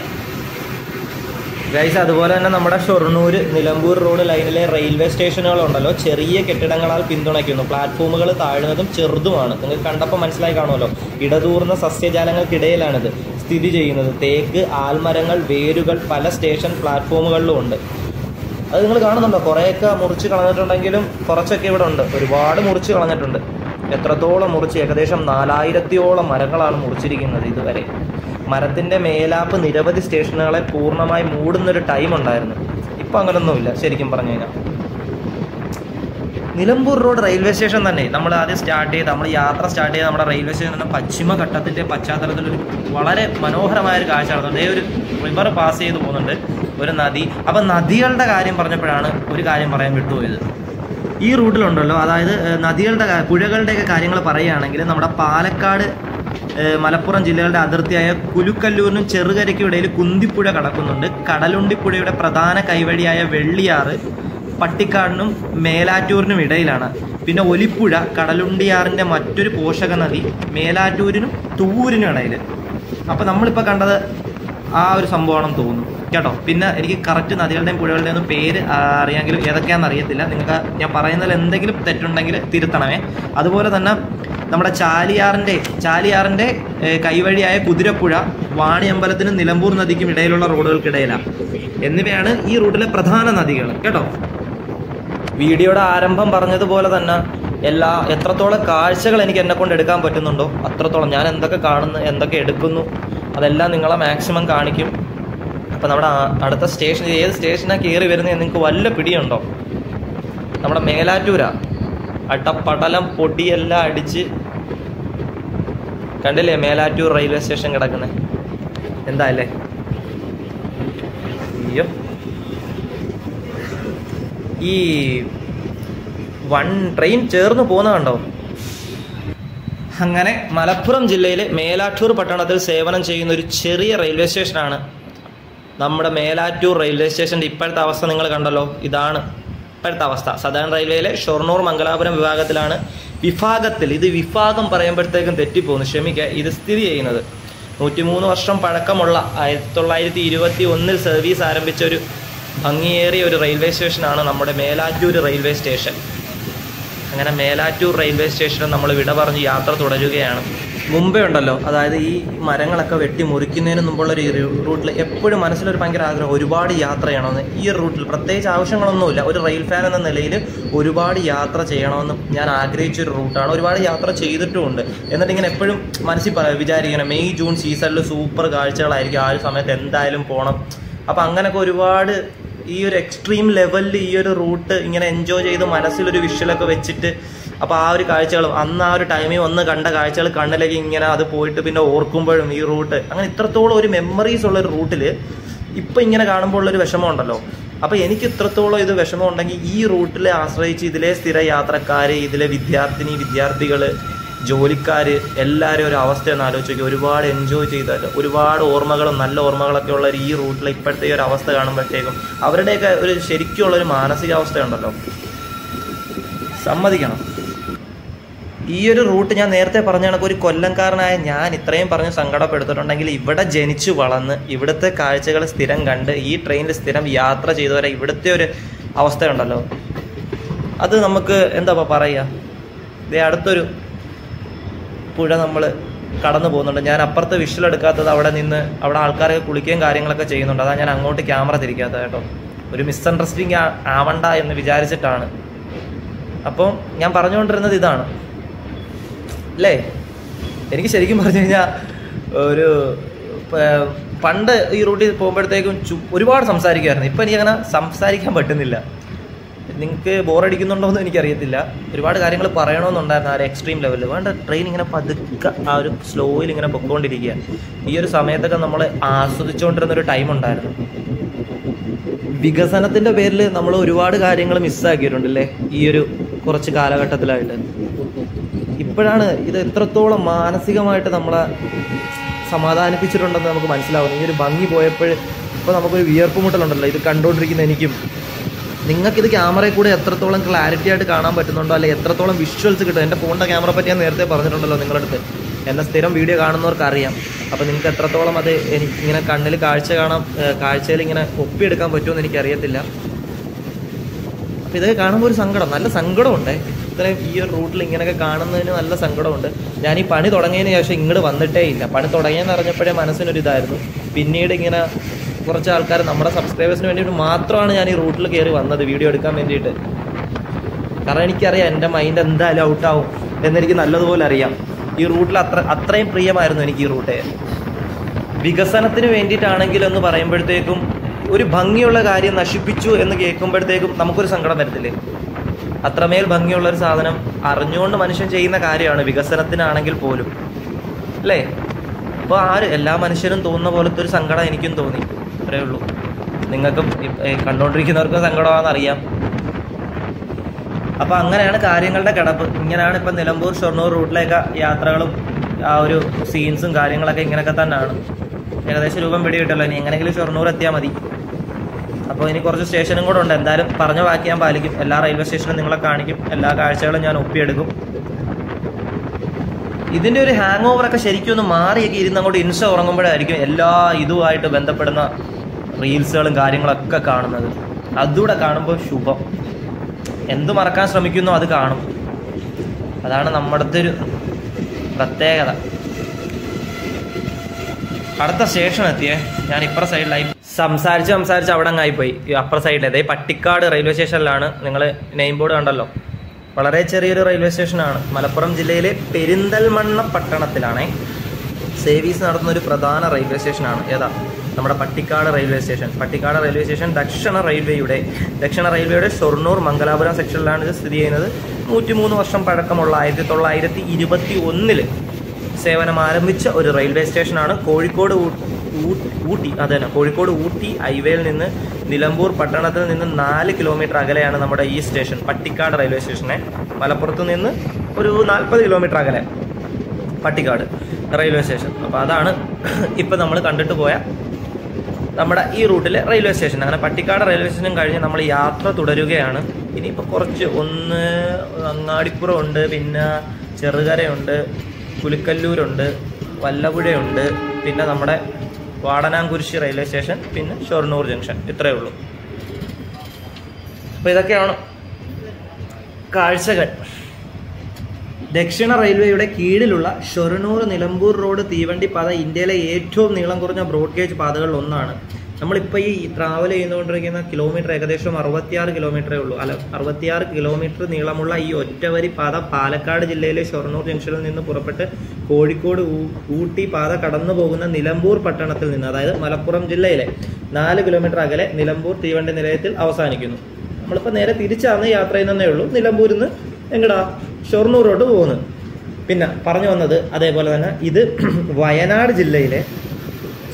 ഗൈസ് അതുപോലെ തന്നെ നമ്മുടെ ഷൊർണൂർ നിലമ്പൂർ റോഡ് ലൈനിലെ റെയിൽവേ സ്റ്റേഷനുകളുണ്ടല്ലോ ചെറിയ കെട്ടിടങ്ങളാൽ പിന്തുണയ്ക്കുന്നു പ്ലാറ്റ്ഫോമുകൾ താഴ്ന്നതും ചെറുതുമാണ് നിങ്ങൾക്ക് കണ്ടപ്പോൾ മനസ്സിലായി കാണുമല്ലോ ഇടതൂർന്ന സസ്യജാലങ്ങൾക്കിടയിലാണിത് സ്ഥിതി ചെയ്യുന്നത് തേക്ക് ആൽമരങ്ങൾ വേരുകൾ പല സ്റ്റേഷൻ പ്ലാറ്റ്ഫോമുകളിലും ഉണ്ട് അത് നിങ്ങൾ കാണുന്നുണ്ടോ കുറേയൊക്കെ മുറിച്ച് കളഞ്ഞിട്ടുണ്ടെങ്കിലും കുറച്ചൊക്കെ ഇവിടെ ഉണ്ട് ഒരുപാട് മുറിച്ച് കളഞ്ഞിട്ടുണ്ട് എത്രത്തോളം മുറിച്ച് ഏകദേശം നാലായിരത്തിയോളം മരങ്ങളാണ് മുറിച്ചിരിക്കുന്നത് ഇതുവരെ മരത്തിന്റെ മേലാപ്പ് നിരവധി സ്റ്റേഷനുകളെ പൂർണ്ണമായി മൂടുന്നൊരു ടൈം ഉണ്ടായിരുന്നു ഇപ്പൊ അങ്ങനൊന്നുമില്ല ശരിക്കും പറഞ്ഞു കഴിഞ്ഞാൽ നിലമ്പൂർ റോഡ് റെയിൽവേ സ്റ്റേഷൻ തന്നെ നമ്മൾ ആദ്യം സ്റ്റാർട്ട് ചെയ്ത് നമ്മൾ യാത്ര സ്റ്റാർട്ട് ചെയ്ത് നമ്മുടെ റെയിൽവേ സ്റ്റേഷൻ തന്നെ പശ്ചിമഘട്ടത്തിന്റെ പശ്ചാത്തലത്തിൽ ഒരു വളരെ മനോഹരമായ ഒരു കാഴ്ച നടന്നത് അതേ ഒരു റിവർ പാസ് ചെയ്ത് പോകുന്നുണ്ട് ഒരു നദി അപ്പൊ നദികളുടെ കാര്യം പറഞ്ഞപ്പോഴാണ് ഒരു കാര്യം പറയാൻ വിട്ടുപോയത് ഈ റൂട്ടിലുണ്ടല്ലോ അതായത് ഏഹ്, നദികളുടെ കാ- പുഴകളുടെയൊക്കെ കാര്യങ്ങൾ പറയുകയാണെങ്കിൽ നമ്മുടെ പാലക്കാട് ഏഹ്, മലപ്പുറം ജില്ലകളുടെ അതിർത്തിയായ കുലുക്കല്ലൂരിനും ചെറുകരയ്ക്കും ഇടയിൽ കുന്തിപ്പുഴ കടക്കുന്നുണ്ട് കടലുണ്ടിപ്പുഴയുടെ പ്രധാന കൈവഴിയായ വെള്ളിയാറ് പട്ടിക്കാടിനും മേലാറ്റൂരിനും ഇടയിലാണ് പിന്നെ ഒലിപ്പുഴ കടലുണ്ടിയാറിന്റെ മറ്റൊരു പോഷക നദി മേലാറ്റൂരിനും തൂരിനും ഇടയിൽ അപ്പൊ നമ്മളിപ്പോ കണ്ടത് ആ ഒരു സംഭവമാണെന്ന് തോന്നുന്നു കേട്ടോ പിന്നെ എനിക്ക് കറക്റ്റ് നദികളുടെയും പുഴകളുടെയും ഒന്നും പേര് ആ, അറിയാമെങ്കിലും ഏതൊക്കെയാണെന്ന് അറിയത്തില്ല നിങ്ങൾക്ക് ഞാൻ പറയുന്നതിൽ എന്തെങ്കിലും തെറ്റുണ്ടെങ്കിൽ തിരുത്തണമേ അതുപോലെ തന്നെ നമ്മുടെ ചാലിയാറിന്റെ ചാലിയാറിന്റെ ഏ, കൈവഴിയായ കുതിരപ്പുഴ വാണിയമ്പലത്തിനും നിലമ്പൂർ നദിക്കും ഇടയിലുള്ള റോഡുകൾക്കിടയിലാണ് എന്നിവയാണ് ഈ റൂട്ടിലെ പ്രധാന നദികൾ കേട്ടോ വീഡിയോയുടെ ആരംഭം പറഞ്ഞതുപോലെ തന്നെ എല്ലാ എത്രത്തോളം കാഴ്ചകൾ എനിക്ക് എന്നെ കൊണ്ട് എടുക്കാൻ പറ്റുന്നുണ്ടോ അത്രത്തോളം ഞാൻ എന്തൊക്കെ കാണുന്നു എന്തൊക്കെ എടുക്കുന്നു അതെല്ലാം നിങ്ങളെ മാക്സിമം കാണിക്കും അപ്പം നമ്മുടെ ആ- അടുത്ത സ്റ്റേഷൻ ഏത് സ്റ്റേഷനാണ് കയറി വരുന്നത് നിങ്ങൾക്ക് വല്ല പിടിയുണ്ടോ നമ്മുടെ മേലാറ്റൂരാ അട്ടപ്പടലം പൊടിയെല്ലാം അടിച്ച് കണ്ടില്ലേ മേലാറ്റൂർ റെയിൽവേ സ്റ്റേഷൻ കിടക്കുന്നത് എന്താ അല്ലേ അയ്യോ ഈ വൺ ട്രെയിൻ ചേർന്ന് പോകുന്ന കണ്ടോ അങ്ങനെ മലപ്പുറം ജില്ലയിലെ മേലാറ്റൂർ പട്ടണത്തിൽ സേവനം ചെയ്യുന്ന ഒരു ചെറിയ റെയിൽവേ സ്റ്റേഷനാണ് നമ്മുടെ മേലാറ്റൂർ റെയിൽവേ സ്റ്റേഷൻ്റെ ഇപ്പോഴത്തെ അവസ്ഥ നിങ്ങൾ കണ്ടല്ലോ ഇതാണ് ഇപ്പോഴത്തെ അവസ്ഥ സദേൺ റെയിൽവേയിലെ ഷൊർണൂർ മംഗലാപുരം വിഭാഗത്തിലാണ് വിഭാഗത്തിൽ ഇത് വിഭാഗം പറയുമ്പോഴത്തേക്കും തെറ്റിപ്പോകുന്നു ക്ഷമിക്കുക ഇത് സ്ഥിതി ചെയ്യുന്നത് നൂറ്റിമൂന്ന് വർഷം പഴക്കമുള്ള ആയിരത്തി തൊള്ളായിരത്തി ഇരുപത്തി ഒന്നിൽ സർവീസ് ആരംഭിച്ച ഒരു ഭംഗിയേറിയ ഒരു റെയിൽവേ സ്റ്റേഷനാണ് നമ്മുടെ മേലാറ്റൂർ റെയിൽവേ സ്റ്റേഷൻ അങ്ങനെ മേലാറ്റൂർ റെയിൽവേ സ്റ്റേഷനിൽ നമ്മൾ വിട പറഞ്ഞ് യാത്ര തുടരുകയാണ് മുമ്പേ ഉണ്ടല്ലോ അതായത് ഈ മരങ്ങളൊക്കെ വെട്ടി മുറിക്കുന്നതിന് മുമ്പുള്ള ഒരു റൂട്ടിൽ എപ്പോഴും മനസ്സിലൊരു ഭയങ്കര ആഗ്രഹം ഒരുപാട് യാത്ര ചെയ്യണമെന്ന് ഈ റൂട്ടിൽ പ്രത്യേകിച്ച് ആവശ്യങ്ങളൊന്നുമില്ല ഒരു റെയിൽ ഫാൻ എന്ന നിലയിൽ ഒരുപാട് യാത്ര ചെയ്യണമെന്ന് ഞാൻ ആഗ്രഹിച്ച ഒരു റൂട്ടാണ് ഒരുപാട് യാത്ര ചെയ്തിട്ടുമുണ്ട് എന്നിട്ട് ഇങ്ങനെ എപ്പോഴും മനസ്സിൽ പ- വിചാരിക്കണം മെയ് ജൂൺ സീസണിൽ സൂപ്പർ കാഴ്ചകളായിരിക്കും ആ ഒരു സമയത്ത് എന്തായാലും പോകണം അപ്പം അങ്ങനെയൊക്കെ ഒരുപാട് ഈ ഒരു എക്സ്ട്രീം ലെവലിൽ ഈ ഒരു റൂട്ട് ഇങ്ങനെ എൻജോയ് ചെയ്ത് മനസ്സിലൊരു വിഷ്വലൊക്കെ വെച്ചിട്ട് അപ്പോൾ ആ ഒരു കാഴ്ചകൾ അന്ന് ആ ഒരു ടൈമിൽ വന്ന് കണ്ട കാഴ്ചകൾ കണ്ണിലേക്ക് ഇങ്ങനെ അത് പോയിട്ട് പിന്നെ ഓർക്കുമ്പോഴും ഈ റൂട്ട് അങ്ങനെ ഇത്രത്തോളം ഒരു മെമ്മറീസ് ഉള്ള ഒരു റൂട്ടിൽ ഇപ്പം ഇങ്ങനെ കാണുമ്പോൾ ഉള്ളൊരു വിഷമം ഉണ്ടല്ലോ അപ്പോൾ എനിക്ക് ഇത്രത്തോളം ഇത് വിഷമം ഉണ്ടെങ്കിൽ ഈ റൂട്ടിലെ ആശ്രയിച്ച് ഇതിലെ സ്ഥിര യാത്രക്കാർ ഇതിലെ വിദ്യാർത്ഥിനി വിദ്യാർത്ഥികൾ ജോലിക്കാർ എല്ലാവരും ഒരു അവസ്ഥ ഒന്ന് ആലോചിച്ച് നോക്കി ഒരുപാട് എൻജോയ് ചെയ്തിട്ട് ഒരുപാട് ഓർമ്മകളും നല്ല ഓർമ്മകളൊക്കെ ഉള്ള ഒരു ഈ റൂട്ടിലെ ഇപ്പോഴത്തെ ഈ ഒരു അവസ്ഥ കാണുമ്പോഴത്തേക്കും അവരുടെയൊക്കെ ഒരു ശരിക്കുള്ള ഒരു മാനസികാവസ്ഥ ഉണ്ടല്ലോ സമ്മതിക്കണം ഈ ഒരു റൂട്ട് ഞാൻ നേരത്തെ പറഞ്ഞ കണക്ക് ഒരു കൊല്ലംകാരനായ ഞാൻ ഇത്രയും പറഞ്ഞ് സങ്കടപ്പെടുത്തിട്ടുണ്ടെങ്കിൽ ഇവിടെ ജനിച്ചു വളർന്ന് ഇവിടുത്തെ കാഴ്ചകൾ സ്ഥിരം കണ്ട് ഈ ട്രെയിനിൽ സ്ഥിരം യാത്ര ചെയ്തവരെ ഇവിടുത്തെ ഒരു അവസ്ഥയുണ്ടല്ലോ അത് നമുക്ക് എന്താ പറയുക ഇതേ അടുത്തൊരു പുഴ നമ്മൾ കടന്നു പോകുന്നുണ്ട് ഞാൻ അപ്പുറത്ത് വിഷ്വൽ എടുക്കാത്തത് അവിടെ നിന്ന് അവിടെ ആൾക്കാരൊക്കെ കുളിക്കുകയും കാര്യങ്ങളൊക്കെ ചെയ്യുന്നുണ്ട് അതാ ഞാൻ അങ്ങോട്ട് ക്യാമറ തിരിക്കാത്തത് കേട്ടോ ഒരു മിസ്അണ്ടർസ്റ്റാൻഡിങ് ആവണ്ട എന്ന് വിചാരിച്ചിട്ടാണ് അപ്പോൾ ഞാൻ പറഞ്ഞുകൊണ്ടിരുന്നത് ഇതാണ് അല്ലേ എനിക്ക് ശരിക്കും പറഞ്ഞു കഴിഞ്ഞാൽ ഒരു പ- പണ്ട് ഈ റൂട്ടിൽ പോകുമ്പോഴത്തേക്കും ചു ഒരുപാട് സംസാരിക്കുമായിരുന്നു ഇപ്പം എനിക്കങ്ങനെ സംസാരിക്കാൻ പറ്റുന്നില്ല നിങ്ങൾക്ക് ബോറടിക്കുന്നുണ്ടോ എന്ന് എനിക്കറിയത്തില്ല ഒരുപാട് കാര്യങ്ങൾ പറയണമെന്നുണ്ടായിരുന്നു ആ ഒരു എക്സ്ട്രീം ലെവലിൽ വേണ്ട ട്രെയിൻ ഇങ്ങനെ പതുക്കെ ആ ഒരു സ്ലോയിൽ ഇങ്ങനെ പൊക്കോണ്ടിരിക്കുക ഈ ഒരു സമയത്തൊക്കെ നമ്മൾ ആസ്വദിച്ചുകൊണ്ടിരുന്ന ഒരു ടൈം ഉണ്ടായിരുന്നു വികസനത്തിന്റെ പേരിൽ നമ്മൾ ഒരുപാട് കാര്യങ്ങൾ മിസ്സാക്കിയിട്ടുണ്ടല്ലേ ഈ ഒരു കുറച്ച് കാലഘട്ടത്തിലായിട്ട് ഇപ്പോഴാണ് ഇത് എത്രത്തോളം മാനസികമായിട്ട് നമ്മളെ സമാധാനിപ്പിച്ചിട്ടുണ്ടെന്ന് നമുക്ക് മനസ്സിലാവുന്നു ഈ ഒരു ഭംഗി പോയപ്പോൾ ഇപ്പോൾ നമുക്കൊരു വിയർപ്പ് മുട്ടലുണ്ടല്ലോ ഇത് കണ്ടുകൊണ്ടിരിക്കുന്ന എനിക്കും നിങ്ങൾക്കിത് ക്യാമറയിൽ കൂടെ എത്രത്തോളം ക്ലാരിറ്റി ആയിട്ട് കാണാൻ പറ്റുന്നുണ്ടോ അല്ലെങ്കിൽ എത്രത്തോളം വിഷ്വൽസ് കിട്ടും എൻ്റെ ഫോണിൻ്റെ ക്യാമറ പറ്റി ഞാൻ നേരത്തെ പറഞ്ഞിട്ടുണ്ടല്ലോ നിങ്ങളുടെ അടുത്ത് എന്നെ സ്ഥിരം വീഡിയോ കാണുന്നവർക്ക് അറിയാം അപ്പോൾ നിങ്ങൾക്ക് എത്രത്തോളം അത് എനിക്ക് ഇങ്ങനെ കണ്ണിൽ കാഴ്ച കാണാം ഏഹ് കാഴ്ചയിൽ ഇങ്ങനെ ഒപ്പിയെടുക്കാൻ പറ്റുമെന്ന് എനിക്കറിയത്തില്ല അപ്പോൾ ഇതൊക്കെ കാണുമ്പോൾ ഒരു സങ്കടം നല്ല സങ്കടമുണ്ട് ഇത്രയും ഈ ഒരു റൂട്ടിൽ ഇങ്ങനെയൊക്കെ കാണുന്നതിന് നല്ല സങ്കടമുണ്ട് ഞാൻ ഈ പണി തുടങ്ങിയതിന് ശേഷം ഇങ്ങോട്ട് വന്നിട്ടേ ഇല്ല പണി തുടങ്ങിയെന്ന് അറിഞ്ഞപ്പോഴേ മനസ്സിനൊരു ഇതായിരുന്നു പിന്നീട് ഇങ്ങനെ കുറച്ച് ആൾക്കാർ നമ്മുടെ സബ്സ്ക്രൈബേഴ്സിന് വേണ്ടിയിട്ട് മാത്രമാണ് ഞാൻ ഈ റൂട്ടിൽ കയറി വന്നത് വീഡിയോ എടുക്കാൻ വേണ്ടിയിട്ട് കാരണം എനിക്കറിയാം എൻ്റെ മൈൻഡ് എന്തായാലും ഔട്ടാവും എന്നെനിക്ക് നല്ലതുപോലെ അറിയാം ഈ റൂട്ടിൽ അത്ര അത്രയും പ്രിയമായിരുന്നു എനിക്ക് ഈ റൂട്ട് വികസനത്തിന് വേണ്ടിയിട്ടാണെങ്കിൽ എന്ന് പറയുമ്പോഴത്തേക്കും ഒരു ഭംഗിയുള്ള കാര്യം നശിപ്പിച്ചു എന്ന് കേൾക്കുമ്പോഴത്തേക്കും നമുക്കൊരു സങ്കടം വരത്തില്ലേ അത്രമേൽ ഭംഗിയുള്ള ഒരു സാധനം അറിഞ്ഞുകൊണ്ട് മനുഷ്യൻ ചെയ്യുന്ന കാര്യമാണ് വികസനത്തിനാണെങ്കിൽ പോലും അല്ലേ അപ്പോൾ ആര് എല്ലാ മനുഷ്യരും തോന്നുന്ന പോലത്തെ ഒരു സങ്കടം എനിക്കും തോന്നി അത്രേ ഉള്ളൂ നിങ്ങൾക്കും ഇപ്പ- ഏ, കണ്ടുകൊണ്ടിരിക്കുന്നവർക്കും സങ്കടമാണെന്ന് അറിയാം അപ്പോൾ അങ്ങനെയാണ് കാര്യങ്ങളുടെ കിടപ്പ് ഇങ്ങനെയാണ് ഇപ്പം നിലമ്പൂർ ഷൊർണൂർ റൂട്ടിലേക്ക് യാത്രകളും ആ ഒരു സീൻസും കാര്യങ്ങളൊക്കെ ഇങ്ങനെയൊക്കെ തന്നെയാണ് ഏകദേശം രൂപം പിടി കിട്ടല്ലോ ഇനി എങ്ങനെയെങ്കിലും ഷൊർണൂർ എത്തിയാൽ മതി അപ്പോൾ ഇനി കുറച്ച് സ്റ്റേഷനും കൂടെ ഉണ്ട് എന്തായാലും പറഞ്ഞ ബാക്കി ഞാൻ പാലിക്കും എല്ലാ റെയിൽവേ സ്റ്റേഷനും നിങ്ങളെ കാണിക്കും എല്ലാ കാഴ്ചകളും ഞാൻ ഒപ്പിയെടുക്കും ഇതിന്റെ ഒരു ഹാങ് ഓവർ ഒക്കെ ശരിക്കും ഒന്ന് മാറിയൊക്കെ ഇരുന്ന് അങ്ങോട്ട് ഇൻസ്റ്റ ഉറങ്ങുമ്പോഴായിരിക്കും എല്ലാ ഇതുമായിട്ട് ബന്ധപ്പെടുന്ന റീൽസുകളും കാര്യങ്ങളൊക്കെ കാണുന്നത് അതുകൂടെ കാണുമ്പോൾ ശുഭം എന്ത് മറക്കാൻ ശ്രമിക്കുന്നോ അത് കാണും അതാണ് നമ്മുടെ ഒരു പ്രത്യേകത അടുത്ത സ്റ്റേഷൻ എത്തിയേ ഞാൻ ഇപ്പുറ സൈഡിലായി സംസാരിച്ച് സംസാരിച്ച് അവിടെ അങ്ങായി പോയി ഈ അപ്പുറ സൈഡിൽ അതായത് പട്ടിക്കാട് റെയിൽവേ സ്റ്റേഷനിലാണ് നിങ്ങൾ നെയിം ബോർഡ് കണ്ടല്ലോ വളരെ ചെറിയൊരു റെയിൽവേ സ്റ്റേഷനാണ് മലപ്പുറം ജില്ലയിലെ പെരിന്തൽമണ്ണ പട്ടണത്തിലാണേ സേവീസ് നടത്തുന്ന ഒരു പ്രധാന റെയിൽവേ സ്റ്റേഷനാണ് ഏതാ നമ്മുടെ Pattikkad railway station Pattikkad railway station ദക്ഷിണ റെയിൽവേയുടെ ദക്ഷിണ റെയിൽവേയുടെ ഷൊർണൂർ മംഗലാപുരം സെക്ഷനിലാണ് ഇത് സ്ഥിതി ചെയ്യുന്നത് നൂറ്റിമൂന്ന് വർഷം പഴക്കമുള്ള ആയിരത്തി തൊള്ളായിരത്തി ഇരുപത്തി ഒന്നില് സേവനം ആരംഭിച്ച ഒരു റെയിൽവേ സ്റ്റേഷനാണ് കോഴിക്കോട് ഊ- ഊ- ഊട്ടി അതെ തന്നെ കോഴിക്കോട് ഊട്ടി ഹൈവേയിൽ നിന്ന് നിലമ്പൂർ പട്ടണത്തിൽ നിന്ന് നാല് കിലോമീറ്റർ അകലെയാണ് നമ്മുടെ ഈ സ്റ്റേഷൻ പട്ടിക്കാട് റെയിൽവേ സ്റ്റേഷനെ മലപ്പുറത്ത് നിന്ന് ഒരു നാൽപ്പത് കിലോമീറ്റർ അകലെ പട്ടിക്കാട് റെയിൽവേ സ്റ്റേഷൻ അപ്പോൾ അതാണ് ഇപ്പം നമ്മൾ കണ്ടിട്ട് പോയ നമ്മുടെ ഈ റൂട്ടിലെ റെയിൽവേ സ്റ്റേഷൻ അങ്ങനെ പട്ടിക്കാട് റെയിൽവേ സ്റ്റേഷൻ കഴിഞ്ഞ് നമ്മൾ യാത്ര തുടരുകയാണ് ഇനിയിപ്പോൾ കുറച്ച് ഒന്ന് അങ്ങാടിപ്പുറം ഉണ്ട് പിന്നെ ചെറുകരയുണ്ട് പുലിക്കല്ലൂരുണ്ട് വല്ലപുഴയുണ്ട് പിന്നെ നമ്മുടെ വാടനാംകുരിശി റെയിൽവേ സ്റ്റേഷൻ പിന്നെ ഷൊർണൂർ ജംഗ്ഷൻ ഇത്രയേ ഉള്ളൂ അപ്പോൾ ഇതൊക്കെയാണ് കാഴ്ചകൾ ദക്ഷിണ റെയിൽവേയുടെ കീഴിലുള്ള ഷൊർണൂർ നിലമ്പൂർ റോഡ് തീവണ്ടി പാത ഇന്ത്യയിലെ ഏറ്റവും നീളം കുറഞ്ഞ ബ്രോഡ് ഗേജ് പാതകളിൽ ഒന്നാണ് നമ്മളിപ്പോൾ ഈ ട്രാവൽ ചെയ്തുകൊണ്ടിരിക്കുന്ന കിലോമീറ്റർ ഏകദേശം അറുപത്തിയാറ് കിലോമീറ്ററേ ഉള്ളൂ അല്ല അറുപത്തിയാറ് കിലോമീറ്റർ നീളമുള്ള ഈ ഒറ്റവരി പാത പാലക്കാട് ജില്ലയിലെ ഷൊർണൂർ ജംഗ്ഷനിൽ നിന്ന് പുറപ്പെട്ട് കോഴിക്കോട് ഊ- ഊട്ടി പാത കടന്നു പോകുന്ന നിലമ്പൂർ പട്ടണത്തിൽ നിന്ന് അതായത് മലപ്പുറം ജില്ലയിലെ നാല് കിലോമീറ്റർ അകലെ നിലമ്പൂർ തീവണ്ടി നിലയത്തിൽ അവസാനിക്കുന്നു നമ്മളിപ്പോൾ നേരെ തിരിച്ചാണ് യാത്ര ചെയ്യുന്നതേ ഉള്ളൂ നിലമ്പൂരിൽ നിന്ന് എങ്ങടാ ഷൊർണൂരോട്ട് പോകുന്നത് പിന്നെ പറഞ്ഞു വന്നത് അതേപോലെ തന്നെ ഇത് വയനാട് ജില്ലയിലെ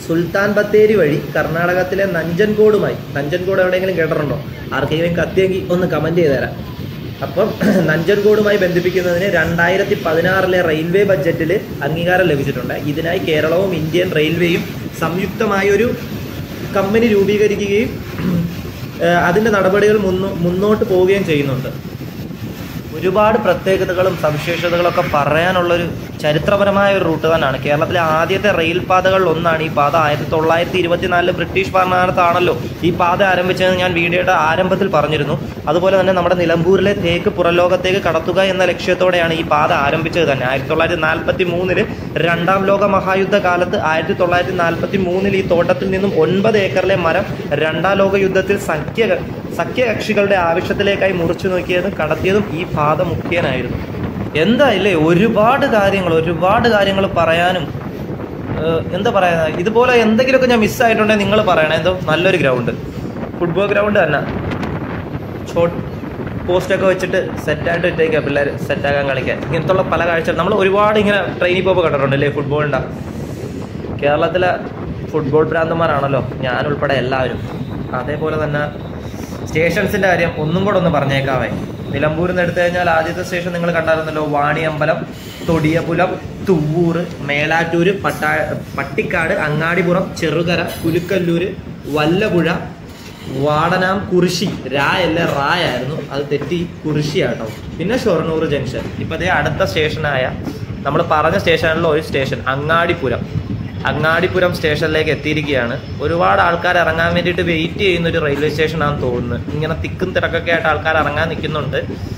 സുൽത്താൻ ബത്തേരി വഴി കർണാടകത്തിലെ നഞ്ചൻകോടുമായി നഞ്ചൻകോട് എവിടെയെങ്കിലും കേട്ടിട്ടുണ്ടോ ആർക്കെങ്കിലും കത്തിയെങ്കിൽ ഒന്ന് കമന്റ് ചെയ്ത് തരാം അപ്പം നഞ്ചൻകോടുമായി ബന്ധിപ്പിക്കുന്നതിന് രണ്ടായിരത്തി പതിനാറിലെ റെയിൽവേ ബഡ്ജറ്റിൽ അംഗീകാരം ലഭിച്ചിട്ടുണ്ട് ഇതിനായി കേരളവും ഇന്ത്യൻ റെയിൽവേയും സംയുക്തമായ ഒരു കമ്പനി രൂപീകരിക്കുകയും ഏഹ്, അതിന്റെ നടപടികൾ മുന്നോ- മുന്നോട്ട് പോവുകയും ചെയ്യുന്നുണ്ട് ഒരുപാട് പ്രത്യേകതകളും സവിശേഷതകളും ഒക്കെ പറയാനുള്ളൊരു ചരിത്രപരമായ ഒരു റൂട്ട് തന്നെയാണ് കേരളത്തിലെ ആദ്യത്തെ റെയിൽ പാതകളിൽ ഒന്നാണ് ഈ പാത ആയിരത്തി തൊള്ളായിരത്തി ഇരുപത്തിനാലില് ബ്രിട്ടീഷ് ഭരണകാലത്താണല്ലോ ഈ പാത ആരംഭിച്ചതെന്ന് ഞാൻ വീഡിയോയുടെ ആരംഭത്തിൽ പറഞ്ഞിരുന്നു അതുപോലെ തന്നെ നമ്മുടെ നിലമ്പൂരിലെ തേക്ക് പുറലോകത്തേക്ക് കടത്തുക എന്ന ലക്ഷ്യത്തോടെയാണ് ഈ പാത ആരംഭിച്ചത് തന്നെ ആയിരത്തി തൊള്ളായിരത്തി നാൽപ്പത്തി മൂന്നില് രണ്ടാം ലോക മഹായുദ്ധ കാലത്ത് ആയിരത്തി തൊള്ളായിരത്തി നാൽപ്പത്തി മൂന്നിൽ ഈ തോട്ടത്തിൽ നിന്നും ഒൻപത് ഏക്കറിലെ മരം രണ്ടാം ലോക യുദ്ധത്തിൽ സഖ്യ സഖ്യകക്ഷികളുടെ ആവശ്യത്തിലേക്കായി മുറിച്ചു നോക്കിയതും കടത്തിയതും ഈ പാത മുഖ്യനായിരുന്നു എന്താ ഇല്ലേ ഒരുപാട് കാര്യങ്ങൾ ഒരുപാട് കാര്യങ്ങൾ പറയാനും ഏഹ്, എന്താ പറയാ ഇതുപോലെ എന്തെങ്കിലുമൊക്കെ ഞാൻ മിസ്സായിട്ടുണ്ടെങ്കിൽ നിങ്ങൾ പറയണേ എന്തോ നല്ലൊരു ഗ്രൗണ്ട് ഫുട്ബോൾ ഗ്രൗണ്ട് തന്നെ ഷോട്ട് പോസ്റ്റൊക്കെ വെച്ചിട്ട് സെറ്റായിട്ട് ഇട്ടേക്കുക പിള്ളേർ സെറ്റാക്കാൻ കളിക്കാൻ ഇങ്ങനത്തുള്ള പല കാഴ്ചകൾ നമ്മൾ ഒരുപാട് ഇങ്ങനെ ട്രെയിനിൽ പോകുമ്പോൾ കണ്ടിട്ടുണ്ടല്ലേ ഫുട്ബോളിൻ്റെ കേരളത്തിലെ ഫുട്ബോൾ ഭ്രാന്തന്മാരാണല്ലോ ഞാൻ ഉൾപ്പെടെ എല്ലാവരും അതേപോലെ തന്നെ സ്റ്റേഷൻസിന്റെ കാര്യം ഒന്നും കൂടെ ഒന്ന് പറഞ്ഞേക്കാവേ നിലമ്പൂരിൽ നിന്ന് എടുത്തു കഴിഞ്ഞാൽ ആദ്യത്തെ സ്റ്റേഷൻ നിങ്ങൾ കണ്ടായിരുന്നല്ലോ വാണിയമ്പലം തൊടിയപുലം തുവ്വൂർ മേലാറ്റൂര് പട്ടാ പട്ടിക്കാട് അങ്ങാടിപ്പുറം ചെറുകര കുലുക്കല്ലൂര് വല്ലപുഴ വാടനാം കുറിശി രായല്ല റായായിരുന്നു അത് തെറ്റി കുറിശിയാട്ടോ പിന്നെ ഷൊർണൂർ ജംഗ്ഷൻ ഇപ്പൊ അതേ അടുത്ത സ്റ്റേഷനായ നമ്മൾ പറഞ്ഞ സ്റ്റേഷനിലുള്ള ഒരു സ്റ്റേഷൻ അങ്ങാടിപ്പുരം അങ്ങാടിപ്പുരം സ്റ്റേഷനിലേക്ക് എത്തിയിരിക്കുകയാണ് ഒരുപാട് ആൾക്കാർ ഇറങ്ങാൻ വേണ്ടിയിട്ട് വെയിറ്റ് ചെയ്യുന്ന ഒരു റെയിൽവേ സ്റ്റേഷനാണെന്ന് തോന്നുന്നത് ഇങ്ങനെ തിക്കും തിരക്കൊക്കെ ആയിട്ട് ആൾക്കാർ ഇറങ്ങാൻ നിൽക്കുന്നുണ്ട്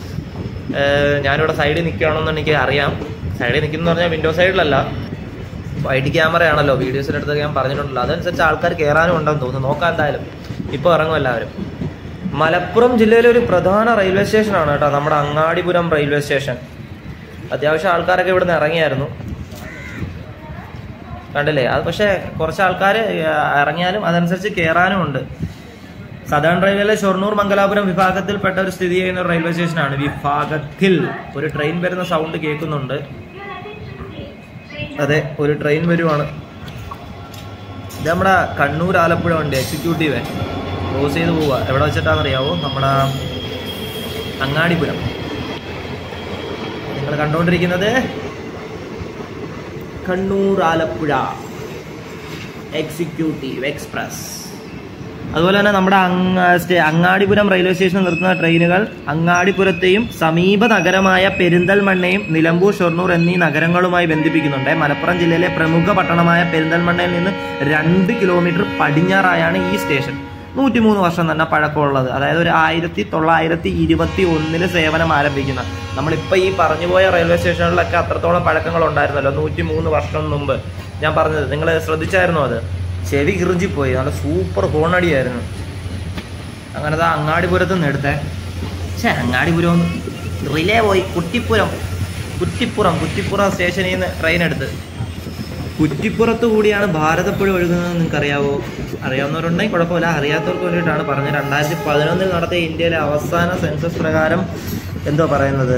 ഏഹ് ഞാനിവിടെ സൈഡിൽ നിൽക്കുകയാണെന്ന് എനിക്ക് അറിയാം സൈഡിൽ നിൽക്കുന്ന പറഞ്ഞാൽ വിൻഡോ സൈഡിലല്ല വൈഡ് ക്യാമറ ആണല്ലോ വീഡിയോസിൻ്റെ അടുത്തൊക്കെ ഞാൻ പറഞ്ഞിട്ടുണ്ടല്ലോ അതനുസരിച്ച് ആൾക്കാർ കയറാനും ഉണ്ടെന്ന് തോന്നുന്നു നോക്കാം എന്തായാലും ഇപ്പോൾ ഇറങ്ങും എല്ലാവരും മലപ്പുറം ജില്ലയിലെ ഒരു പ്രധാന റെയിൽവേ സ്റ്റേഷനാണ് കേട്ടോ നമ്മുടെ അങ്ങാടിപുരം റെയിൽവേ സ്റ്റേഷൻ അത്യാവശ്യം ആൾക്കാരൊക്കെ ഇവിടുന്ന് ഇറങ്ങിയായിരുന്നു കണ്ടില്ലേ അത് പക്ഷേ കുറച്ച് ആൾക്കാർ ഇറങ്ങിയാലും അതനുസരിച്ച് കയറാനും ഉണ്ട് സദേൺ റെയിൽവേയിലെ ഷൊർണൂർ മംഗലാപുരം വിഭാഗത്തിൽപ്പെട്ട ഒരു സ്ഥിതി ചെയ്യുന്ന ഒരു റെയിൽവേ സ്റ്റേഷനാണ് വിഭാഗത്തിൽ ഒരു ട്രെയിൻ വരുന്ന സൗണ്ട് കേൾക്കുന്നുണ്ട് അതെ ഒരു ട്രെയിൻ വരുവാണ് ഇത് നമ്മുടെ കണ്ണൂർ ആലപ്പുഴ ഉണ്ട് എക്സിക്യൂട്ടീവ് ക്രോസ് ചെയ്ത് പോവുക എവിടെ വെച്ചിട്ടാണെന്നറിയാവോ നമ്മുടെ അങ്ങാടിപുരം നിങ്ങൾ കണ്ടുകൊണ്ടിരിക്കുന്നത് കണ്ണൂർ ആലപ്പുഴ എക്സിക്യൂട്ടീവ് എക്സ്പ്രസ് അതുപോലെ തന്നെ നമ്മുടെ അങ്ങ സ്റ്റേ അങ്ങാടിപുരം റെയിൽവേ സ്റ്റേഷനിൽ നിർത്തുന്ന ട്രെയിനുകൾ അങ്ങാടിപുരത്തെയും സമീപ നഗരമായ പെരിന്തൽമണ്ണയും നിലമ്പൂർ ഷൊർണൂർ എന്നീ നഗരങ്ങളുമായി ബന്ധിപ്പിക്കുന്നുണ്ട് മലപ്പുറം ജില്ലയിലെ പ്രമുഖ പട്ടണമായ പെരിന്തൽമണ്ണയിൽ നിന്ന് രണ്ട് കിലോമീറ്റർ പടിഞ്ഞാറായാണ് ഈ സ്റ്റേഷൻ നൂറ്റിമൂന്ന് വർഷം തന്നെ പഴക്കമുള്ളത് അതായത് ഒരു ആയിരത്തി തൊള്ളായിരത്തി ഇരുപത്തി ഒന്നില് സേവനം ആരംഭിക്കുന്ന നമ്മളിപ്പോൾ ഈ പറഞ്ഞുപോയ റെയിൽവേ സ്റ്റേഷനുകളിലൊക്കെ അത്രത്തോളം പഴക്കങ്ങൾ ഉണ്ടായിരുന്നല്ലോ നൂറ്റി മൂന്ന് വർഷം മുമ്പ് ഞാൻ പറഞ്ഞത് നിങ്ങൾ ശ്രദ്ധിച്ചായിരുന്നോ അത് ചെവി കിറിഞ്ചിപ്പോയി നല്ല സൂപ്പർ ഹോണടിയായിരുന്നു അങ്ങനെ ദാ അങ്ങാടിപുരത്ത് നിന്ന് എടുത്തേ ഛേ അങ്ങാടിപുരം ഒന്ന് റിലേ പോയി കുറ്റിപ്പുരം കുറ്റിപ്പുറം കുറ്റിപ്പുറം സ്റ്റേഷനിൽ നിന്ന് ട്രെയിൻ എടുത്ത് കുറ്റിപ്പുറത്ത് കൂടിയാണ് ഭാരതപ്പുഴ ഒഴുകുന്നത് നിങ്ങൾക്ക് അറിയാവോ അറിയാവുന്നവരുണ്ടെങ്കിൽ കുഴപ്പമില്ല അറിയാത്തവർക്ക് വേണ്ടിയിട്ടാണ് പറഞ്ഞത് രണ്ടായിരത്തി പതിനൊന്നിൽ നടത്തിയ ഇന്ത്യയിലെ അവസാന സെൻസസ് പ്രകാരം എന്തോ പറയുന്നത്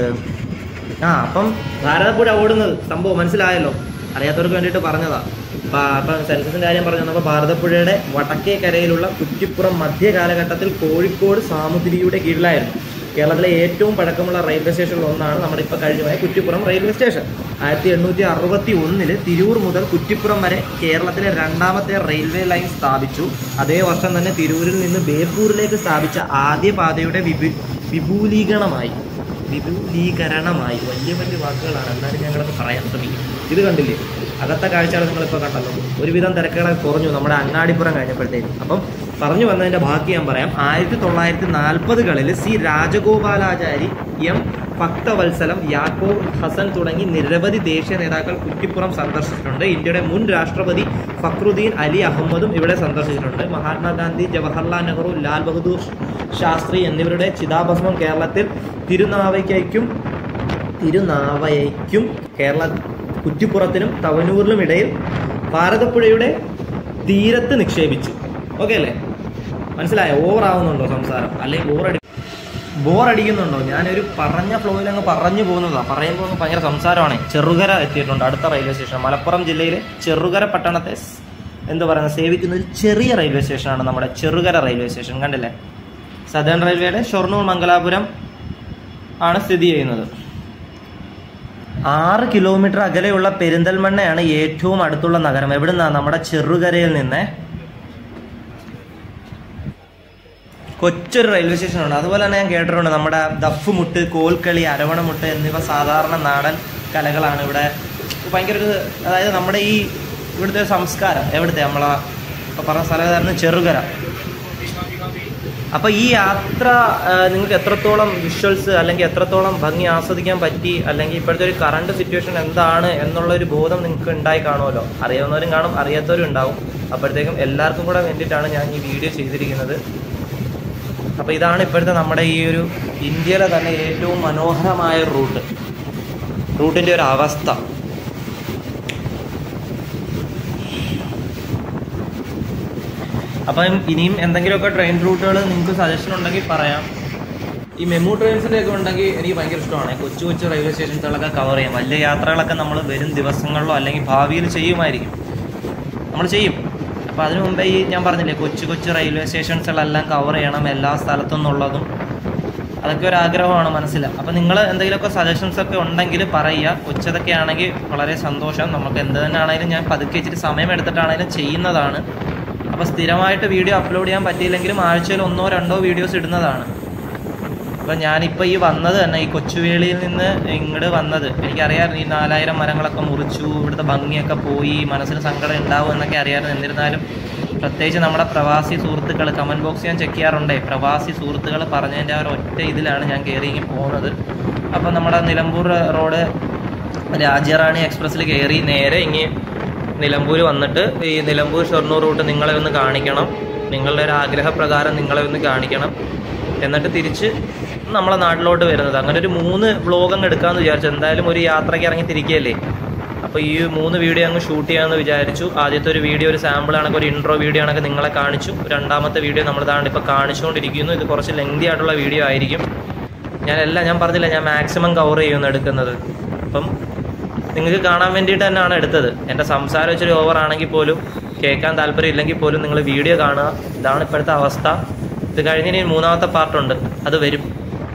ആ അപ്പം ഭാരതപ്പുഴ ഓടുന്നത് സംഭവം മനസ്സിലായല്ലോ അറിയാത്തവർക്ക് വേണ്ടിയിട്ട് പറഞ്ഞതാ അപ്പൊ അപ്പം സെൻസസിന്റെ കാര്യം പറഞ്ഞു വന്നപ്പോൾ ഭാരതപ്പുഴയുടെ വടക്കേ കരയിലുള്ള കുറ്റിപ്പുറം മധ്യകാലഘട്ടത്തിൽ കോഴിക്കോട് സാമുദ്രിയുടെ കീഴിലായിരുന്നു കേരളത്തിലെ ഏറ്റവും പഴക്കമുള്ള റെയിൽവേ സ്റ്റേഷനിൽ ഒന്നാണ് നമ്മുടെ ഇപ്പോൾ കഴിഞ്ഞുപോയ കുറ്റിപ്പുറം റെയിൽവേ സ്റ്റേഷൻ ആയിരത്തി എണ്ണൂറ്റി അറുപത്തി ഒന്നില് തിരൂർ മുതൽ കുറ്റിപ്പുറം വരെ കേരളത്തിലെ രണ്ടാമത്തെ റെയിൽവേ ലൈൻ സ്ഥാപിച്ചു അതേ വർഷം തന്നെ തിരൂരിൽ നിന്ന് ബേപ്പൂരിലേക്ക് സ്ഥാപിച്ച ആദ്യ പാതയുടെ വിപു വിപുലീകരണമായി വിപുലീകരണമായി വലിയ വലിയ വാക്കുകളാണ് എന്നാലും ഞങ്ങളത് പറയാൻ ശ്രമിക്കും ഇത് കണ്ടില്ലേ അകത്തെ കാഴ്ചകൾ നിങ്ങളിപ്പോൾ കണ്ടല്ലോ ഒരുവിധം തിരക്കുകളൊക്കെ കുറഞ്ഞു നമ്മുടെ അങ്ങാടിപ്പുറം കഴിഞ്ഞപ്പോഴത്തേക്കും അപ്പം പറഞ്ഞു വന്നതിന്റെ ബാക്കി ഞാൻ പറയാം ആയിരത്തി തൊള്ളായിരത്തി നാൽപ്പതുകളിൽ സി രാജഗോപാലാചാരി എം ഭക്തവത്സലം യാക്കോബ് ഹസൻ തുടങ്ങി നിരവധി ദേശീയ നേതാക്കൾ കുറ്റിപ്പുറം സന്ദർശിച്ചിട്ടുണ്ട് ഇന്ത്യയുടെ മുൻ രാഷ്ട്രപതി ഫക്രുദ്ദീൻ അലി അഹമ്മദും ഇവിടെ സന്ദർശിച്ചിട്ടുണ്ട് മഹാത്മാഗാന്ധി ജവഹർലാൽ നെഹ്റു ലാൽ ബഹദൂർ ശാസ്ത്രി എന്നിവരുടെ ചിതാഭസ്മം കേരളത്തിൽ തിരുനാവയ്ക്കും തിരുനാവയയ്ക്കും കേരള കുറ്റിപ്പുറത്തിനും തവനൂരിലും ഇടയിൽ ഭാരതപ്പുഴയുടെ തീരത്ത് നിക്ഷേപിച്ചു ഓക്കെ അല്ലേ മനസ്സിലായോ ഓവർ ആവുന്നുണ്ടോ സംസാരം അല്ലെങ്കിൽ ബോറടി ബോറടിക്കുന്നുണ്ടോ ഞാനൊരു പറഞ്ഞ ഫ്ലോയിൽ അങ്ങ് പറഞ്ഞു പോകുന്നതാ പറയുമ്പോൾ അങ്ങ് ഭയങ്കര സംസാരമാണ് ചെറുകര എത്തിയിട്ടുണ്ട് അടുത്ത റെയിൽവേ സ്റ്റേഷൻ മലപ്പുറം ജില്ലയിലെ ചെറുകര പട്ടണത്തെ സ് എന്താ പറയുക സേവിക്കുന്ന ഒരു ചെറിയ റെയിൽവേ സ്റ്റേഷനാണ് നമ്മുടെ ചെറുകര റെയിൽവേ സ്റ്റേഷൻ കണ്ടില്ലേ സദേൺ റെയിൽവേയുടെ ഷൊർണൂർ മംഗലാപുരം ആണ് സ്ഥിതി ചെയ്യുന്നത് ആറ് കിലോമീറ്റർ അകലെയുള്ള പെരിന്തൽമണ്ണയാണ് ഏറ്റവും അടുത്തുള്ള നഗരം എവിടുന്നാ നമ്മുടെ ചെറുകരയിൽ നിന്ന് കൊച്ചൊരു റെയിൽവേ സ്റ്റേഷനുണ്ട് അതുപോലെ തന്നെ ഞാൻ കേട്ടിട്ടുണ്ട് നമ്മുടെ ദഫുമുട്ട് കോൽക്കളി അരവണമുട്ട് എന്നിവ സാധാരണ നാടൻ കലകളാണ് ഇവിടെ ഭയങ്കര ഒരു അതായത് നമ്മുടെ ഈ ഇവിടുത്തെ ഒരു സംസ്കാരം എവിടുത്തെ നമ്മളെ ഇപ്പൊ പറഞ്ഞ സ്ഥലമായിരുന്നു ചെറുകര അപ്പൊ ഈ യാത്ര ആ, നിങ്ങൾക്ക് എത്രത്തോളം വിഷ്വൽസ് അല്ലെങ്കിൽ എത്രത്തോളം ഭംഗി ആസ്വദിക്കാൻ പറ്റി അല്ലെങ്കിൽ ഇപ്പോഴത്തെ ഒരു കറണ്ട് സിറ്റുവേഷൻ എന്താണ് എന്നുള്ള ഒരു ബോധം നിങ്ങൾക്ക് ഉണ്ടായി കാണുമല്ലോ അറിയാവുന്നവരും കാണും അറിയാത്തവരും ഉണ്ടാവും അപ്പോഴത്തേക്കും എല്ലാവർക്കും കൂടെ വേണ്ടിയിട്ടാണ് ഞാൻ ഈ വീഡിയോ ചെയ്തിരിക്കുന്നത് അപ്പൊ ഇതാണ് ഇപ്പോഴത്തെ നമ്മുടെ ഈ ഒരു ഇന്ത്യയിലെ തന്നെ ഏറ്റവും മനോഹരമായ ഒരു റൂട്ട് റൂട്ടിന്റെ ഒരു അവസ്ഥ അപ്പം ഇനിയും എന്തെങ്കിലുമൊക്കെ ട്രെയിൻ റൂട്ടുകൾ നിങ്ങൾക്ക് സജഷൻ ഉണ്ടെങ്കിൽ പറയാം ഈ മെമു ട്രെയിൻസിൻ്റെ ഒക്കെ ഉണ്ടെങ്കിൽ എനിക്ക് ഭയങ്കര ഇഷ്ടമാണ് കൊച്ചു കൊച്ചു റെയിൽവേ സ്റ്റേഷൻസുകളൊക്കെ കവർ ചെയ്യാം വലിയ യാത്രകളൊക്കെ നമ്മൾ വരും ദിവസങ്ങളിലോ അല്ലെങ്കിൽ ഭാവിയിൽ ചെയ്യുമായിരിക്കും നമ്മൾ ചെയ്യും അപ്പോൾ അതിനു മുമ്പേ ഈ ഞാൻ പറഞ്ഞില്ലേ കൊച്ചു കൊച്ചു റെയിൽവേ സ്റ്റേഷൻസുകളെല്ലാം കവർ ചെയ്യണം എല്ലാ സ്ഥലത്തു നിന്നുള്ളതും അതൊക്കെ ഒരു ആഗ്രഹമാണ് മനസ്സിൽ അപ്പോൾ നിങ്ങൾ എന്തെങ്കിലുമൊക്കെ സജഷൻസ് ഒക്കെ ഉണ്ടെങ്കിൽ പറയുക കൊച്ചതൊക്കെ ആണെങ്കിൽ വളരെ സന്തോഷം നമുക്ക് എന്ത് തന്നെ ആണെങ്കിലും ഞാൻ പതുക്കെ ഇച്ചിരി സമയം എടുത്തിട്ടാണെങ്കിലും ചെയ്യുന്നതാണ് അപ്പോൾ സ്ഥിരമായിട്ട് വീഡിയോ അപ്ലോഡ് ചെയ്യാൻ പറ്റിയില്ലെങ്കിലും ആഴ്ചയിൽ ഒന്നോ രണ്ടോ വീഡിയോസ് ഇടുന്നതാണ് അപ്പം ഞാനിപ്പോൾ ഈ വന്നത് തന്നെ ഈ കൊച്ചുവേളിയിൽ നിന്ന് ഇങ്ങോട്ട് വന്നത് എനിക്കറിയാമായിരുന്നു ഈ നാലായിരം മരങ്ങളൊക്കെ മുറിച്ചു ഇവിടുത്തെ ഭംഗിയൊക്കെ പോയി മനസ്സിന് സങ്കടം ഉണ്ടാവും എന്നൊക്കെ അറിയാമായിരുന്നു എന്നിരുന്നാലും പ്രത്യേകിച്ച് നമ്മുടെ പ്രവാസി സുഹൃത്തുക്കൾ കമൻറ്റ് ബോക്സ് ഞാൻ ചെക്ക് ചെയ്യാറുണ്ടേ പ്രവാസി സുഹൃത്തുക്കൾ പറഞ്ഞതിൻ്റെ ആ ഒരു ഒറ്റ ഇതിലാണ് ഞാൻ കയറി ഇങ്ങനെ പോകുന്നത് അപ്പം നമ്മുടെ നിലമ്പൂർ റോഡ് രാജ്യറാണി എക്സ്പ്രസ്സിൽ കയറി നേരെ ഇങ്ങ് നിലമ്പൂർ വന്നിട്ട് ഈ നിലമ്പൂർ ഷൊർണൂർ റൂട്ട് നിങ്ങളെ ഒന്ന് കാണിക്കണം നിങ്ങളുടെ ഒരു ആഗ്രഹപ്രകാരം നിങ്ങളെ ഒന്ന് കാണിക്കണം എന്നിട്ട് തിരിച്ച് നമ്മളെ നാട്ടിലോട്ട് വരുന്നത് അങ്ങനെ ഒരു മൂന്ന് വ്ളോഗ് അങ്ങ് എടുക്കാമെന്ന് വിചാരിച്ചു എന്തായാലും ഒരു യാത്രയ്ക്ക് ഇറങ്ങി തിരിക്കുകയല്ലേ അപ്പോൾ ഈ മൂന്ന് വീഡിയോ അങ്ങ് ഷൂട്ട് ചെയ്യാമെന്ന് വിചാരിച്ചു ആദ്യത്തെ ഒരു വീഡിയോ ഒരു സാമ്പിൾ ആണെങ്കിൽ ഒരു ഇൻട്രോ വീഡിയോ ആണെങ്കിൽ നിങ്ങളെ കാണിച്ചു രണ്ടാമത്തെ വീഡിയോ നമ്മൾ താണ്ട് ഇപ്പോൾ കാണിച്ചുകൊണ്ടിരിക്കുന്നു ഇത് കുറച്ച് ലെങ്തി ആയിട്ടുള്ള വീഡിയോ ആയിരിക്കും ഞാൻ എല്ലാം ഞാൻ പറഞ്ഞില്ല ഞാൻ മാക്സിമം കവർ ചെയ്യുന്നു എടുക്കുന്നത് അപ്പം നിങ്ങൾക്ക് കാണാൻ വേണ്ടിയിട്ട് തന്നെയാണ് എടുത്തത് എൻ്റെ സംസാരം ഇച്ചിരി ഓവർ ആണെങ്കിൽ പോലും കേൾക്കാൻ താല്പര്യം ഇല്ലെങ്കിൽ പോലും നിങ്ങൾ വീഡിയോ കാണുക ഇതാണ് ഇപ്പോഴത്തെ അവസ്ഥ ഇത് കഴിഞ്ഞ് ഇനി മൂന്നാമത്തെ പാർട്ടുണ്ട് അത് വരും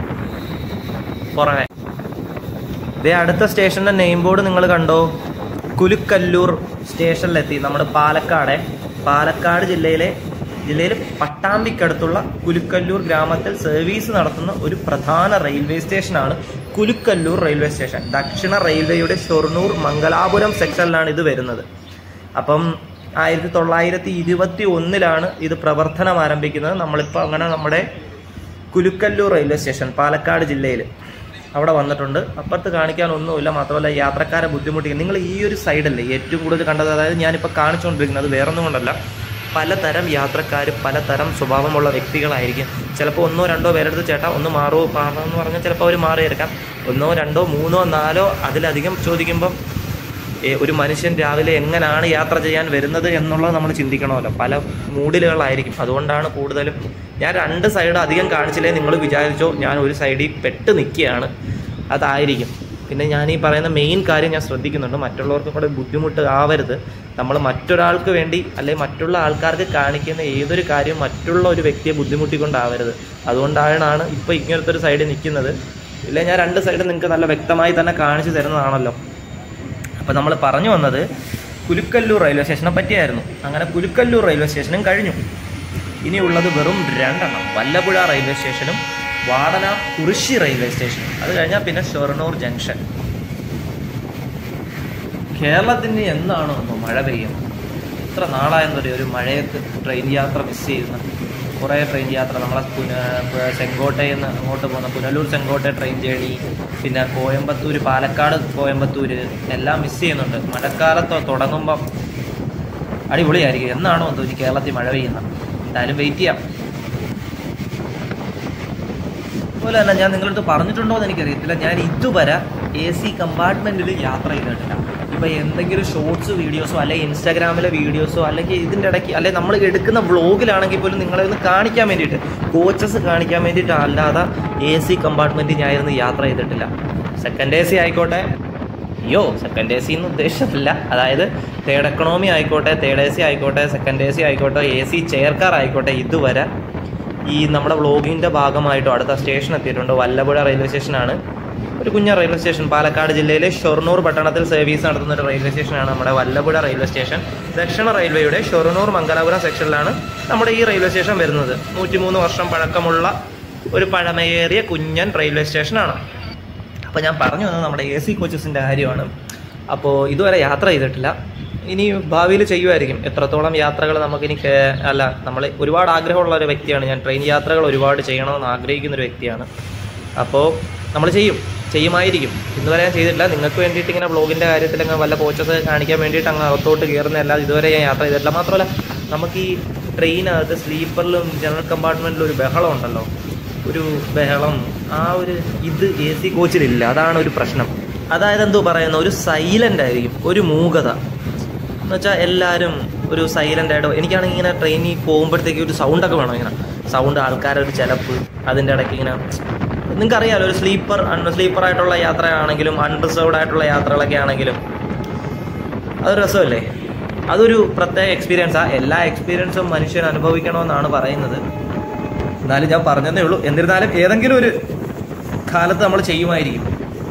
പുറമെ ഇതേ അടുത്ത സ്റ്റേഷൻ്റെ നെയിം ബോർഡ് നിങ്ങൾ കണ്ടോ കുലുക്കല്ലൂർ സ്റ്റേഷനിലെത്തി നമ്മുടെ പാലക്കാട് പാലക്കാട് ജില്ലയിലെ ജില്ലയിൽ പട്ടാമ്പിക്കടുത്തുള്ള കുലുക്കല്ലൂർ ഗ്രാമത്തിൽ സർവീസ് നടത്തുന്ന ഒരു പ്രധാന റെയിൽവേ സ്റ്റേഷനാണ് കുലുക്കല്ലൂർ റെയിൽവേ സ്റ്റേഷൻ ദക്ഷിണ റെയിൽവേയുടെ ഷൊർണൂർ മംഗലാപുരം സെക്ഷനിലാണ് ഇത് വരുന്നത് അപ്പം ആയിരത്തി തൊള്ളായിരത്തി ഇരുപത്തി ഒന്നിലാണ് ഇത് പ്രവർത്തനം ആരംഭിക്കുന്നത് നമ്മളിപ്പോൾ അങ്ങനെ നമ്മുടെ കുലുക്കല്ലൂർ റെയിൽവേ സ്റ്റേഷൻ പാലക്കാട് ജില്ലയിൽ അവിടെ വന്നിട്ടുണ്ട് അപ്പുറത്ത് കാണിക്കാനൊന്നുമില്ല മാത്രമല്ല യാത്രക്കാരെ ബുദ്ധിമുട്ടിക്കും നിങ്ങൾ ഈ ഒരു സൈഡല്ലേ ഏറ്റവും കൂടുതൽ കണ്ടത് അതായത് ഞാനിപ്പോൾ കാണിച്ചുകൊണ്ടിരിക്കുന്നത് വേറൊന്നും കൊണ്ടല്ല പലതരം യാത്രക്കാർ പലതരം സ്വഭാവമുള്ള വ്യക്തികളായിരിക്കും ചിലപ്പോൾ ഒന്നോ രണ്ടോ പേരെടുത്ത് ചേട്ടാ ഒന്ന് മാറുമോ മാറണം എന്ന് പറഞ്ഞാൽ ചിലപ്പോൾ അവർ മാറിയെടുക്കാം ഒന്നോ രണ്ടോ മൂന്നോ നാലോ അതിലധികം ചോദിക്കുമ്പം ഏ, ഒരു മനുഷ്യൻ രാവിലെ എങ്ങനെയാണ് യാത്ര ചെയ്യാൻ വരുന്നത് എന്നുള്ളത് നമ്മൾ ചിന്തിക്കണമല്ലോ പല മൂഡിലുകളായിരിക്കും അതുകൊണ്ടാണ് കൂടുതലും ഞാൻ രണ്ട് സൈഡ് അധികം കാണിച്ചില്ലേ നിങ്ങൾ വിചാരിച്ചോ ഞാൻ ഒരു സൈഡിൽ പെട്ട് നിൽക്കുകയാണ് അതായിരിക്കും പിന്നെ ഞാൻ ഈ പറയുന്ന മെയിൻ കാര്യം ഞാൻ ശ്രദ്ധിക്കുന്നുണ്ട് മറ്റുള്ളവർക്കും കൂടെ ബുദ്ധിമുട്ട് ആവരുത് നമ്മൾ മറ്റൊരാൾക്ക് വേണ്ടി അല്ലെങ്കിൽ മറ്റുള്ള ആൾക്കാർക്ക് കാണിക്കുന്ന ഏതൊരു കാര്യം മറ്റുള്ള ഒരു വ്യക്തിയെ ബുദ്ധിമുട്ടിക്കൊണ്ടാവരുത് അതുകൊണ്ടാണ് ഇപ്പോൾ ഇങ്ങനത്തെ ഒരു സൈഡിൽ നിൽക്കുന്നത് ഇല്ല ഞാൻ രണ്ട് സൈഡ് നിങ്ങൾക്ക് നല്ല വ്യക്തമായി തന്നെ കാണിച്ചു തരുന്നതാണല്ലോ അപ്പോൾ നമ്മൾ പറഞ്ഞു വന്നത് കുലുക്കല്ലൂർ റെയിൽവേ സ്റ്റേഷനെ പറ്റിയായിരുന്നു അങ്ങനെ കുലുക്കല്ലൂർ റെയിൽവേ സ്റ്റേഷനും കഴിഞ്ഞു ഇനിയുള്ളത് വെറും രണ്ടെണ്ണം വല്ലപ്പുഴ റെയിൽവേ സ്റ്റേഷനും വാടന കുറിശി റെയിൽവേ സ്റ്റേഷനും അത് കഴിഞ്ഞാൽ പിന്നെ ഷൊർണൂർ ജംഗ്ഷൻ കേരളത്തിന് എന്നാണോ ഒന്ന് മഴ പെയ്യുന്നത് എത്ര നാളായെന്നറിയോ ഒരു മഴയത്ത് ട്രെയിൻ യാത്ര മിസ് ചെയ്യുന്ന കുറേ ട്രെയിൻ യാത്ര നമ്മളെ പുന പ- ചെങ്കോട്ടയിൽ നിന്ന് അങ്ങോട്ട് പോകുന്ന പുനലൂർ ചെങ്കോട്ട ട്രെയിൻ ജേണി പിന്നെ കോയമ്പത്തൂർ പാലക്കാട് കോയമ്പത്തൂർ എല്ലാം മിസ് ചെയ്യുന്നുണ്ട് മഴക്കാലത്ത് തുടങ്ങുമ്പം അടിപൊളിയായിരിക്കും എന്നാണോ എന്തോ ഇനി കേരളത്തിൽ മഴ പെയ്യുന്നത് എന്തായാലും വെയിറ്റ് ചെയ്യാം അതുപോലെ തന്നെ ഞാൻ നിങ്ങളടുത്ത് പറഞ്ഞിട്ടുണ്ടോ എന്ന് എനിക്കറിയത്തില്ല ഞാൻ ഇതുവരെ എ സി കമ്പാർട്ട്മെൻറ്റിൽ യാത്ര ചെയ്തിട്ടില്ല ഇപ്പോൾ എന്തെങ്കിലും ഷോർട്സ് വീഡിയോസോ അല്ലെങ്കിൽ ഇൻസ്റ്റാഗ്രാമിലെ വീഡിയോസോ അല്ലെങ്കിൽ ഇതിൻ്റെ ഇടയ്ക്ക് അല്ലെങ്കിൽ നമ്മൾ എടുക്കുന്ന വ്ളോഗിലാണെങ്കിൽ പോലും നിങ്ങളെ ഒന്ന് കാണിക്കാൻ വേണ്ടിയിട്ട് കോച്ചസ് കാണിക്കാൻ വേണ്ടിയിട്ട് അല്ലാതെ എ സി കമ്പാർട്ട്മെൻറ്റിൽ ഞാനിരുന്ന് യാത്ര ചെയ്തിട്ടില്ല സെക്കൻഡ് എ സി ആയിക്കോട്ടെ അയ്യോ സെക്കൻഡ് എ സി എന്ന് ഉദ്ദേശിച്ചിട്ടില്ല അതായത് തേർഡ് എക്കണോമി ആയിക്കോട്ടെ തേർഡ് എ സി ആയിക്കോട്ടെ സെക്കൻഡ് എ സി ആയിക്കോട്ടെ എ സി ചെയർ കാർ ആയിക്കോട്ടെ ഇതുവരെ ഈ നമ്മുടെ വ്ളോഗിൻ്റെ ഭാഗമായിട്ടോ അടുത്ത സ്റ്റേഷൻ എത്തിയിട്ടുണ്ട് വല്ലപ്പുഴ റെയിൽവേ സ്റ്റേഷനാണ് ഒരു കുഞ്ഞ റെയിൽവേ സ്റ്റേഷൻ പാലക്കാട് ജില്ലയിലെ ഷൊർണൂർ പട്ടണത്തിൽ സർവീസ് നടത്തുന്ന ഒരു റെയിൽവേ സ്റ്റേഷനാണ് നമ്മുടെ വല്ലപ്പുഴ റെയിൽവേ സ്റ്റേഷൻ ദക്ഷിണ റെയിൽവേയുടെ ഷൊർണൂർ മംഗലാപുരം സെക്ഷനിലാണ് നമ്മുടെ ഈ റെയിൽവേ സ്റ്റേഷൻ വരുന്നത് നൂറ്റിമൂന്ന് വർഷം പഴക്കമുള്ള ഒരു പഴമയേറിയ കുഞ്ഞൻ റെയിൽവേ സ്റ്റേഷനാണ് അപ്പോൾ ഞാൻ പറഞ്ഞു വന്നത് നമ്മുടെ എ സി കോച്ചസിൻ്റെ കാര്യമാണ് അപ്പോൾ ഇതുവരെ യാത്ര ചെയ്തിട്ടില്ല ഇനി ഭാവിയിൽ ചെയ്യുമായിരിക്കും എത്രത്തോളം യാത്രകൾ നമുക്കിനി കേ- അല്ല നമ്മൾ ഒരുപാട് ആഗ്രഹമുള്ള ഒരു വ്യക്തിയാണ് ഞാൻ ട്രെയിൻ യാത്രകൾ ഒരുപാട് ചെയ്യണമെന്ന് ആഗ്രഹിക്കുന്ന ഒരു വ്യക്തിയാണ് അപ്പോൾ നമ്മൾ ചെയ്യും ചെയ്യുമായിരിക്കും ഇന്ന് വരെ ഞാൻ ചെയ്തിട്ടില്ല നിങ്ങൾക്ക് വേണ്ടിയിട്ട് ഇങ്ങനെ ബ്ലോഗിൻ്റെ കാര്യത്തിൽ അങ്ങ് വല്ല കോച്ചസ് കാണിക്കാൻ വേണ്ടിയിട്ട് അങ്ങ് അകത്തോട്ട് കയറുന്ന അല്ലാതെ ഇതുവരെ ഞാൻ യാത്ര ചെയ്തിട്ടില്ല മാത്രമല്ല നമുക്ക് ഈ ട്രെയിനകത്ത് സ്ലീപ്പറിലും ജനറൽ കമ്പാർട്ട്മെൻറ്റിലും ഒരു ബഹളം ഉണ്ടല്ലോ ഒരു ബഹളം ആ ഒരു ഇത് എ സി കോച്ചിലില്ല അതാണ് ഒരു പ്രശ്നം അതായത് എന്തോ പറയുന്ന ഒരു സൈലൻ്റ് ആയിരിക്കും ഒരു മൂകത എന്ന് വെച്ചാൽ എല്ലാവരും ഒരു സൈലൻ്റ് ആയിട്ടോ എനിക്കാണെങ്കിൽ ഇങ്ങനെ ട്രെയിനിൽ പോകുമ്പോഴത്തേക്ക് ഒരു സൗണ്ടൊക്കെ വേണം ഇങ്ങനെ സൗണ്ട് ആൾക്കാരുടെ ഒരു ചിലപ്പ് അതിൻ്റെ ഇടയ്ക്ക് ഇങ്ങനെ നിങ്ങൾക്കറിയാലോ ഒരു സ്ലീപ്പർ അൺ സ്ലീപ്പർ ആയിട്ടുള്ള യാത്രയാണെങ്കിലും അൺറിസർവ്ഡ് ആയിട്ടുള്ള യാത്രകളൊക്കെ ആണെങ്കിലും അതൊരു രസമല്ലേ അതൊരു പ്രത്യേക എക്സ്പീരിയൻസാണ് എല്ലാ എക്സ്പീരിയൻസും മനുഷ്യൻ അനുഭവിക്കണമെന്നാണ് പറയുന്നത് എന്നാലും ഞാൻ പറഞ്ഞതേ ഉള്ളൂ എന്നിരുന്നാലും ഏതെങ്കിലും ഒരു കാലത്ത് നമ്മൾ ചെയ്യുമായിരിക്കും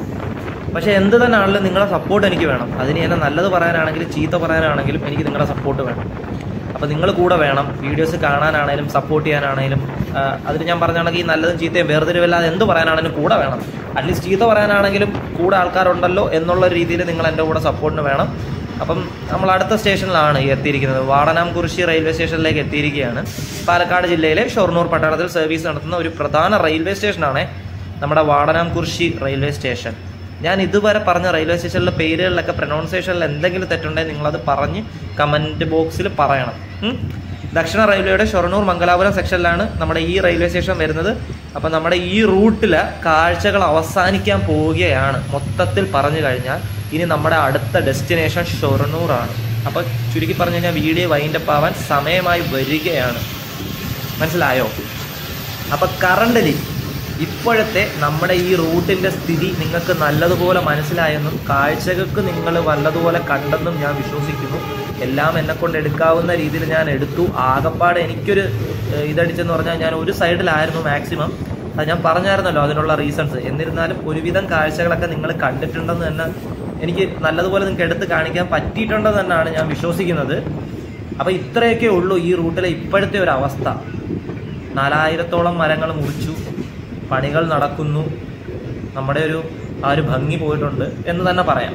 പക്ഷേ എന്ത് തന്നെ ആണെങ്കിലും നിങ്ങളുടെ സപ്പോർട്ട് എനിക്ക് വേണം അതിന് എന്നെ നല്ലത് പറയാനാണെങ്കിലും ചീത്ത പറയാനാണെങ്കിലും എനിക്ക് നിങ്ങളുടെ സപ്പോർട്ട് വേണം അപ്പോൾ നിങ്ങൾ കൂടെ വേണം വീഡിയോസ് കാണാനാണേലും സപ്പോർട്ട് ചെയ്യാനാണേലും ആ, അതിന് ഞാൻ പറഞ്ഞാണെങ്കിൽ നല്ലതും ചീത്തയും വേർതിരിവില്ലാതെ എന്ത് പറയാനാണെങ്കിലും കൂടെ വേണം അറ്റ്ലീസ്റ്റ് ചീത്ത പറയാനാണെങ്കിലും കൂടെ ആൾക്കാരുണ്ടല്ലോ എന്നുള്ള രീതിയിൽ നിങ്ങൾ എൻ്റെ കൂടെ സപ്പോർട്ടിന് വേണം അപ്പം നമ്മൾ അടുത്ത സ്റ്റേഷനിലാണ് ഈ എത്തിയിരിക്കുന്നത് വാടനാംകുറിശി റെയിൽവേ സ്റ്റേഷനിലേക്ക് എത്തിയിരിക്കുകയാണ് പാലക്കാട് ജില്ലയിലെ ഷൊർണൂർ പട്ടണത്തിൽ സർവീസ് നടത്തുന്ന ഒരു പ്രധാന റെയിൽവേ സ്റ്റേഷനാണ് നമ്മുടെ വാടനാംകുറിശി റെയിൽവേ സ്റ്റേഷൻ ഞാൻ ഇതുവരെ പറഞ്ഞ റെയിൽവേ സ്റ്റേഷനിലെ പേരുകളിലൊക്കെ പ്രൊനൗൺസിയേഷനിൽ എന്തെങ്കിലും തെറ്റുണ്ടെങ്കിൽ നിങ്ങളത് പറഞ്ഞ് കമൻറ്റ് ബോക്സിൽ പറയണം ഉം? ദക്ഷിണ റെയിൽവേയുടെ ഷൊർണൂർ മംഗലാപുരം സെക്ഷനിലാണ് നമ്മുടെ ഈ റെയിൽവേ സ്റ്റേഷൻ വരുന്നത് അപ്പം നമ്മുടെ ഈ റൂട്ടിൽ കാഴ്ചകൾ അവസാനിക്കാൻ പോവുകയാണ് മൊത്തത്തിൽ പറഞ്ഞു കഴിഞ്ഞാൽ ഇനി നമ്മുടെ അടുത്ത ഡെസ്റ്റിനേഷൻ ഷൊർണൂറാണ് അപ്പോൾ ചുരുക്കി പറഞ്ഞു കഴിഞ്ഞാൽ വീഡിയോ വൈൻഡപ്പ് ആവാൻ സമയമായി വരികയാണ് മനസ്സിലായോ അപ്പം കറണ്ടലി ഇപ്പോഴത്തെ നമ്മുടെ ഈ റൂട്ടിൻ്റെ സ്ഥിതി നിങ്ങൾക്ക് നല്ലതുപോലെ മനസ്സിലായെന്നും കാഴ്ചകൾക്ക് നിങ്ങൾ നല്ലതുപോലെ കണ്ടെന്നും ഞാൻ വിശ്വസിക്കുന്നു എല്ലാം എന്നെ കൊണ്ട് എടുക്കാവുന്ന രീതിയിൽ ഞാൻ എടുത്തു ആകപ്പാടെ എനിക്കൊരു ഏഹ്, ഇതടിച്ചെന്ന് പറഞ്ഞാൽ ഞാൻ ഒരു സൈഡിലായിരുന്നു മാക്സിമം അത് ഞാൻ പറഞ്ഞായിരുന്നല്ലോ അതിനുള്ള റീസൺസ് എന്നിരുന്നാലും ഒരുവിധം കാഴ്ചകളൊക്കെ നിങ്ങൾ കണ്ടിട്ടുണ്ടെന്ന് തന്നെ എനിക്ക് നല്ലതുപോലെ നിങ്ങൾക്ക് എടുത്ത് കാണിക്കാൻ പറ്റിയിട്ടുണ്ടെന്ന് തന്നെയാണ് ഞാൻ വിശ്വസിക്കുന്നത് അപ്പോൾ ഇത്രയൊക്കെ ഉള്ളൂ ഈ റൂട്ടിലെ ഇപ്പോഴത്തെ ഒരു അവസ്ഥ നാലായിരത്തോളം മരങ്ങൾ മുറിച്ചു പണികൾ നടക്കുന്നു നമ്മുടെ ഒരു ആ ഒരു ഭംഗി പോയിട്ടുണ്ട് എന്ന് തന്നെ പറയാം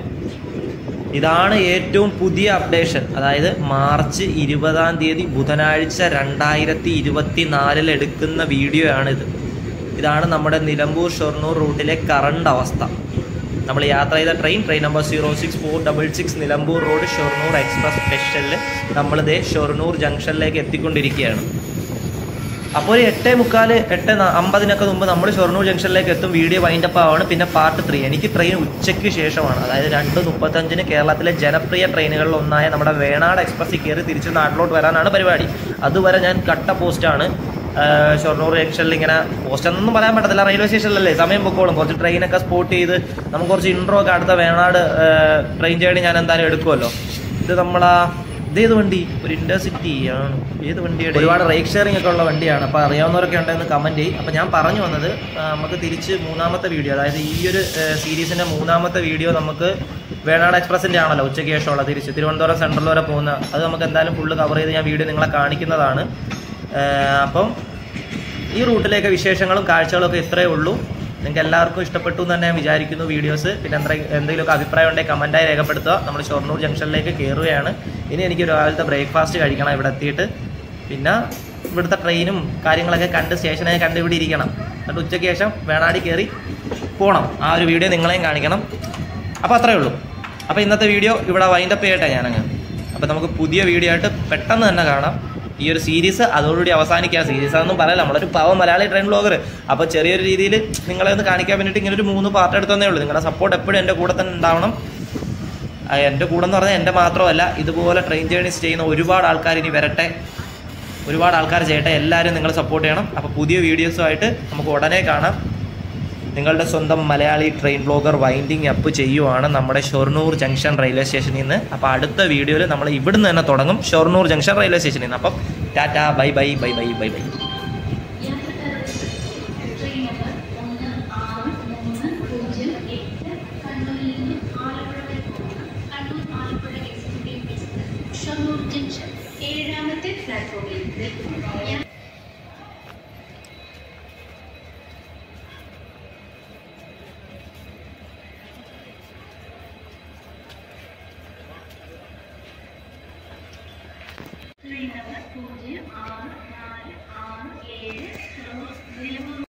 ഇതാണ് ഏറ്റവും പുതിയ അപ്ഡേഷൻ അതായത് മാർച്ച് ഇരുപതാം തീയതി ബുധനാഴ്ച രണ്ടായിരത്തി ഇരുപത്തി നാലിൽ എടുക്കുന്ന വീഡിയോ ആണിത് ഇതാണ് നമ്മുടെ നിലമ്പൂർ ഷൊർണൂർ റൂട്ടിലെ കറണ്ട് അവസ്ഥ നമ്മൾ യാത്ര ചെയ്ത train train number zero six four double six Nilambur road Shoranur express സ്പെഷ്യലിൽ നമ്മളിതേ ഷൊർണൂർ ജംഗ്ഷനിലേക്ക് എത്തിക്കൊണ്ടിരിക്കുകയാണ് അപ്പോൾ ഒരു എട്ടേ മുക്കാല് എട്ട് ന- അമ്പതിനൊക്കെ മുമ്പ് നമ്മൾ ഷൊർണൂർ ജംഗ്ഷനിലേക്ക് എത്തും വീഡിയോ വൈൻഡപ്പ് ആവാണ് പിന്നെ പാർട്ട് ത്രീ എനിക്ക് ട്രെയിൻ ഉച്ചയ്ക്ക് ശേഷമാണ് അതായത് രണ്ട് മുപ്പത്തഞ്ചിന് കേരളത്തിലെ ജനപ്രിയ ട്രെയിനുകളിൽ ഒന്നായ നമ്മുടെ വേണാട് എക്സ്പ്രസ്സിൽ കയറി തിരിച്ച് നാട്ടിലോട്ട് വരാനാണ് പരിപാടി അതുവരെ ഞാൻ കട്ട പോസ്റ്റാണ് ആഹ് ഷൊർണൂർ ജംഗ്ഷനിൽ ഇങ്ങനെ പോസ്റ്റ് എന്നൊന്നും പറയാൻ പറ്റത്തില്ല റെയിൽവേ സ്റ്റേഷനിലല്ലേ സമയം പൊക്കോളും കുറച്ച് ട്രെയിനൊക്കെ സ്പോട്ട് ചെയ്ത് നമുക്ക് കുറച്ച് ഇൻട്രോ ഒക്കെ അടുത്ത വേണാട് ട്രെയിൻ ജേണി ഞാൻ എന്തായാലും എടുക്കുമല്ലോ ഇത് നമ്മളാ ഇതേത് വണ്ടി ഒരു ഇന്റർസിറ്റി ആണ് ഏത് വണ്ടിയുടെ ഒരുപാട് റേക്ക് ഷെയറിംഗ് ഒക്കെ ഉള്ള വണ്ടിയാണ് അപ്പോൾ അറിയാവുന്നവരൊക്കെ ഉണ്ടെന്ന് കമന്റ് ചെയ്യും അപ്പോൾ ഞാൻ പറഞ്ഞു വന്നത് ആ, നമുക്ക് തിരിച്ച് മൂന്നാമത്തെ വീഡിയോ അതായത് ഈ ഒരു സീരീസിന്റെ മൂന്നാമത്തെ വീഡിയോ നമുക്ക് വേണാട് എക്സ്പ്രസിന്റെ ആണല്ലോ ഉച്ചയ്ക്ക് ശേഷമുള്ള തിരിച്ച് തിരുവനന്തപുരം സെൻട്രൽ വരെ പോകുന്ന അത് നമുക്ക് എന്തായാലും ഫുള്ള് കവർ ചെയ്ത് ഞാൻ വീഡിയോ നിങ്ങളെ കാണിക്കുന്നതാണ് ആ, അപ്പം ഈ റൂട്ടിലേക്ക് വിശേഷങ്ങളും കാഴ്ചകളും ഒക്കെ ഇത്രയേ ഉള്ളൂ നിങ്ങൾക്ക് എല്ലാവർക്കും ഇഷ്ടപ്പെട്ടു എന്ന് തന്നെ ഞാൻ വിചാരിക്കുന്നു വീഡിയോസ് പിന്നെ എന്തെങ്കിലും എന്തെങ്കിലുമൊക്കെ അഭിപ്രായം ഉണ്ടെങ്കിൽ കമൻറ്റായി രേഖപ്പെടുത്തുക നമ്മൾ ഷൊർണൂർ ജംഗ്ഷനിലേക്ക് കയറുകയാണ് ഇനി എനിക്ക് രാവിലത്തെ ബ്രേക്ക്ഫാസ്റ്റ് കഴിക്കണം ഇവിടെ എത്തിയിട്ട് പിന്നെ ഇവിടുത്തെ ട്രെയിനും കാര്യങ്ങളൊക്കെ കണ്ട് സ്റ്റേഷനെ കണ്ട് ഇവിടെ ഇരിക്കണം എന്നിട്ട് ഉച്ചയ്ക്ക് ശേഷം വേണാടി കയറി പോകണം ആ ഒരു വീഡിയോ നിങ്ങളെയും കാണിക്കണം അപ്പോൾ അത്രയേ ഉള്ളൂ അപ്പോൾ ഇന്നത്തെ വീഡിയോ ഇവിടെ വൈൻഡപ്പ് ചെയ്യട്ടെ ഞാനങ്ങ് അപ്പോൾ നമുക്ക് പുതിയ വീഡിയോ ആയിട്ട് പെട്ടെന്ന് തന്നെ കാണാം ഈ ഒരു സീരീസ് അതോടുകൂടി അവസാനിക്കാം സീരീസ് അതൊന്നും പറയല്ല നമ്മളൊരു പാവം മലയാളി ട്രെയിൻ ബ്ലോഗർ അപ്പോൾ ചെറിയൊരു രീതിയിൽ നിങ്ങളെ ഒന്ന് കാണിക്കാൻ വേണ്ടിയിട്ട് ഇങ്ങനെ ഒരു മൂന്ന് പാർട്ട് എടുത്തതേ ഉള്ളൂ നിങ്ങളുടെ സപ്പോർട്ട് എപ്പോഴും എൻ്റെ കൂടെ തന്നെ ഉണ്ടാവണം ആ, എൻ്റെ കൂടെ എന്ന് പറഞ്ഞാൽ എൻ്റെ മാത്രമല്ല ഇതുപോലെ ട്രെയിൻ ജേണീസ് ചെയ്യുന്ന ഒരുപാട് ആൾക്കാർ ഇനി വരട്ടെ ഒരുപാട് ആൾക്കാർ ചെയ്യട്ടെ എല്ലാവരും നിങ്ങൾ സപ്പോർട്ട് ചെയ്യണം അപ്പോൾ പുതിയ വീഡിയോസുമായിട്ട് നമുക്ക് ഉടനെ കാണാം നിങ്ങളുടെ സ്വന്തം Malayali train blogger winding up ചെയ്യുവാണ് നമ്മുടെ ഷൊർണൂർ ജംഗ്ഷൻ റെയിൽവേ സ്റ്റേഷനിൽ നിന്ന് അപ്പോൾ അടുത്ത വീഡിയോയിൽ നമ്മൾ ഇവിടുന്ന് തന്നെ തുടങ്ങും ഷൊർണൂർ ജംഗ്ഷൻ റെയിൽവേ സ്റ്റേഷനിൽ നിന്ന് അപ്പം tata bye bye bye bye bye by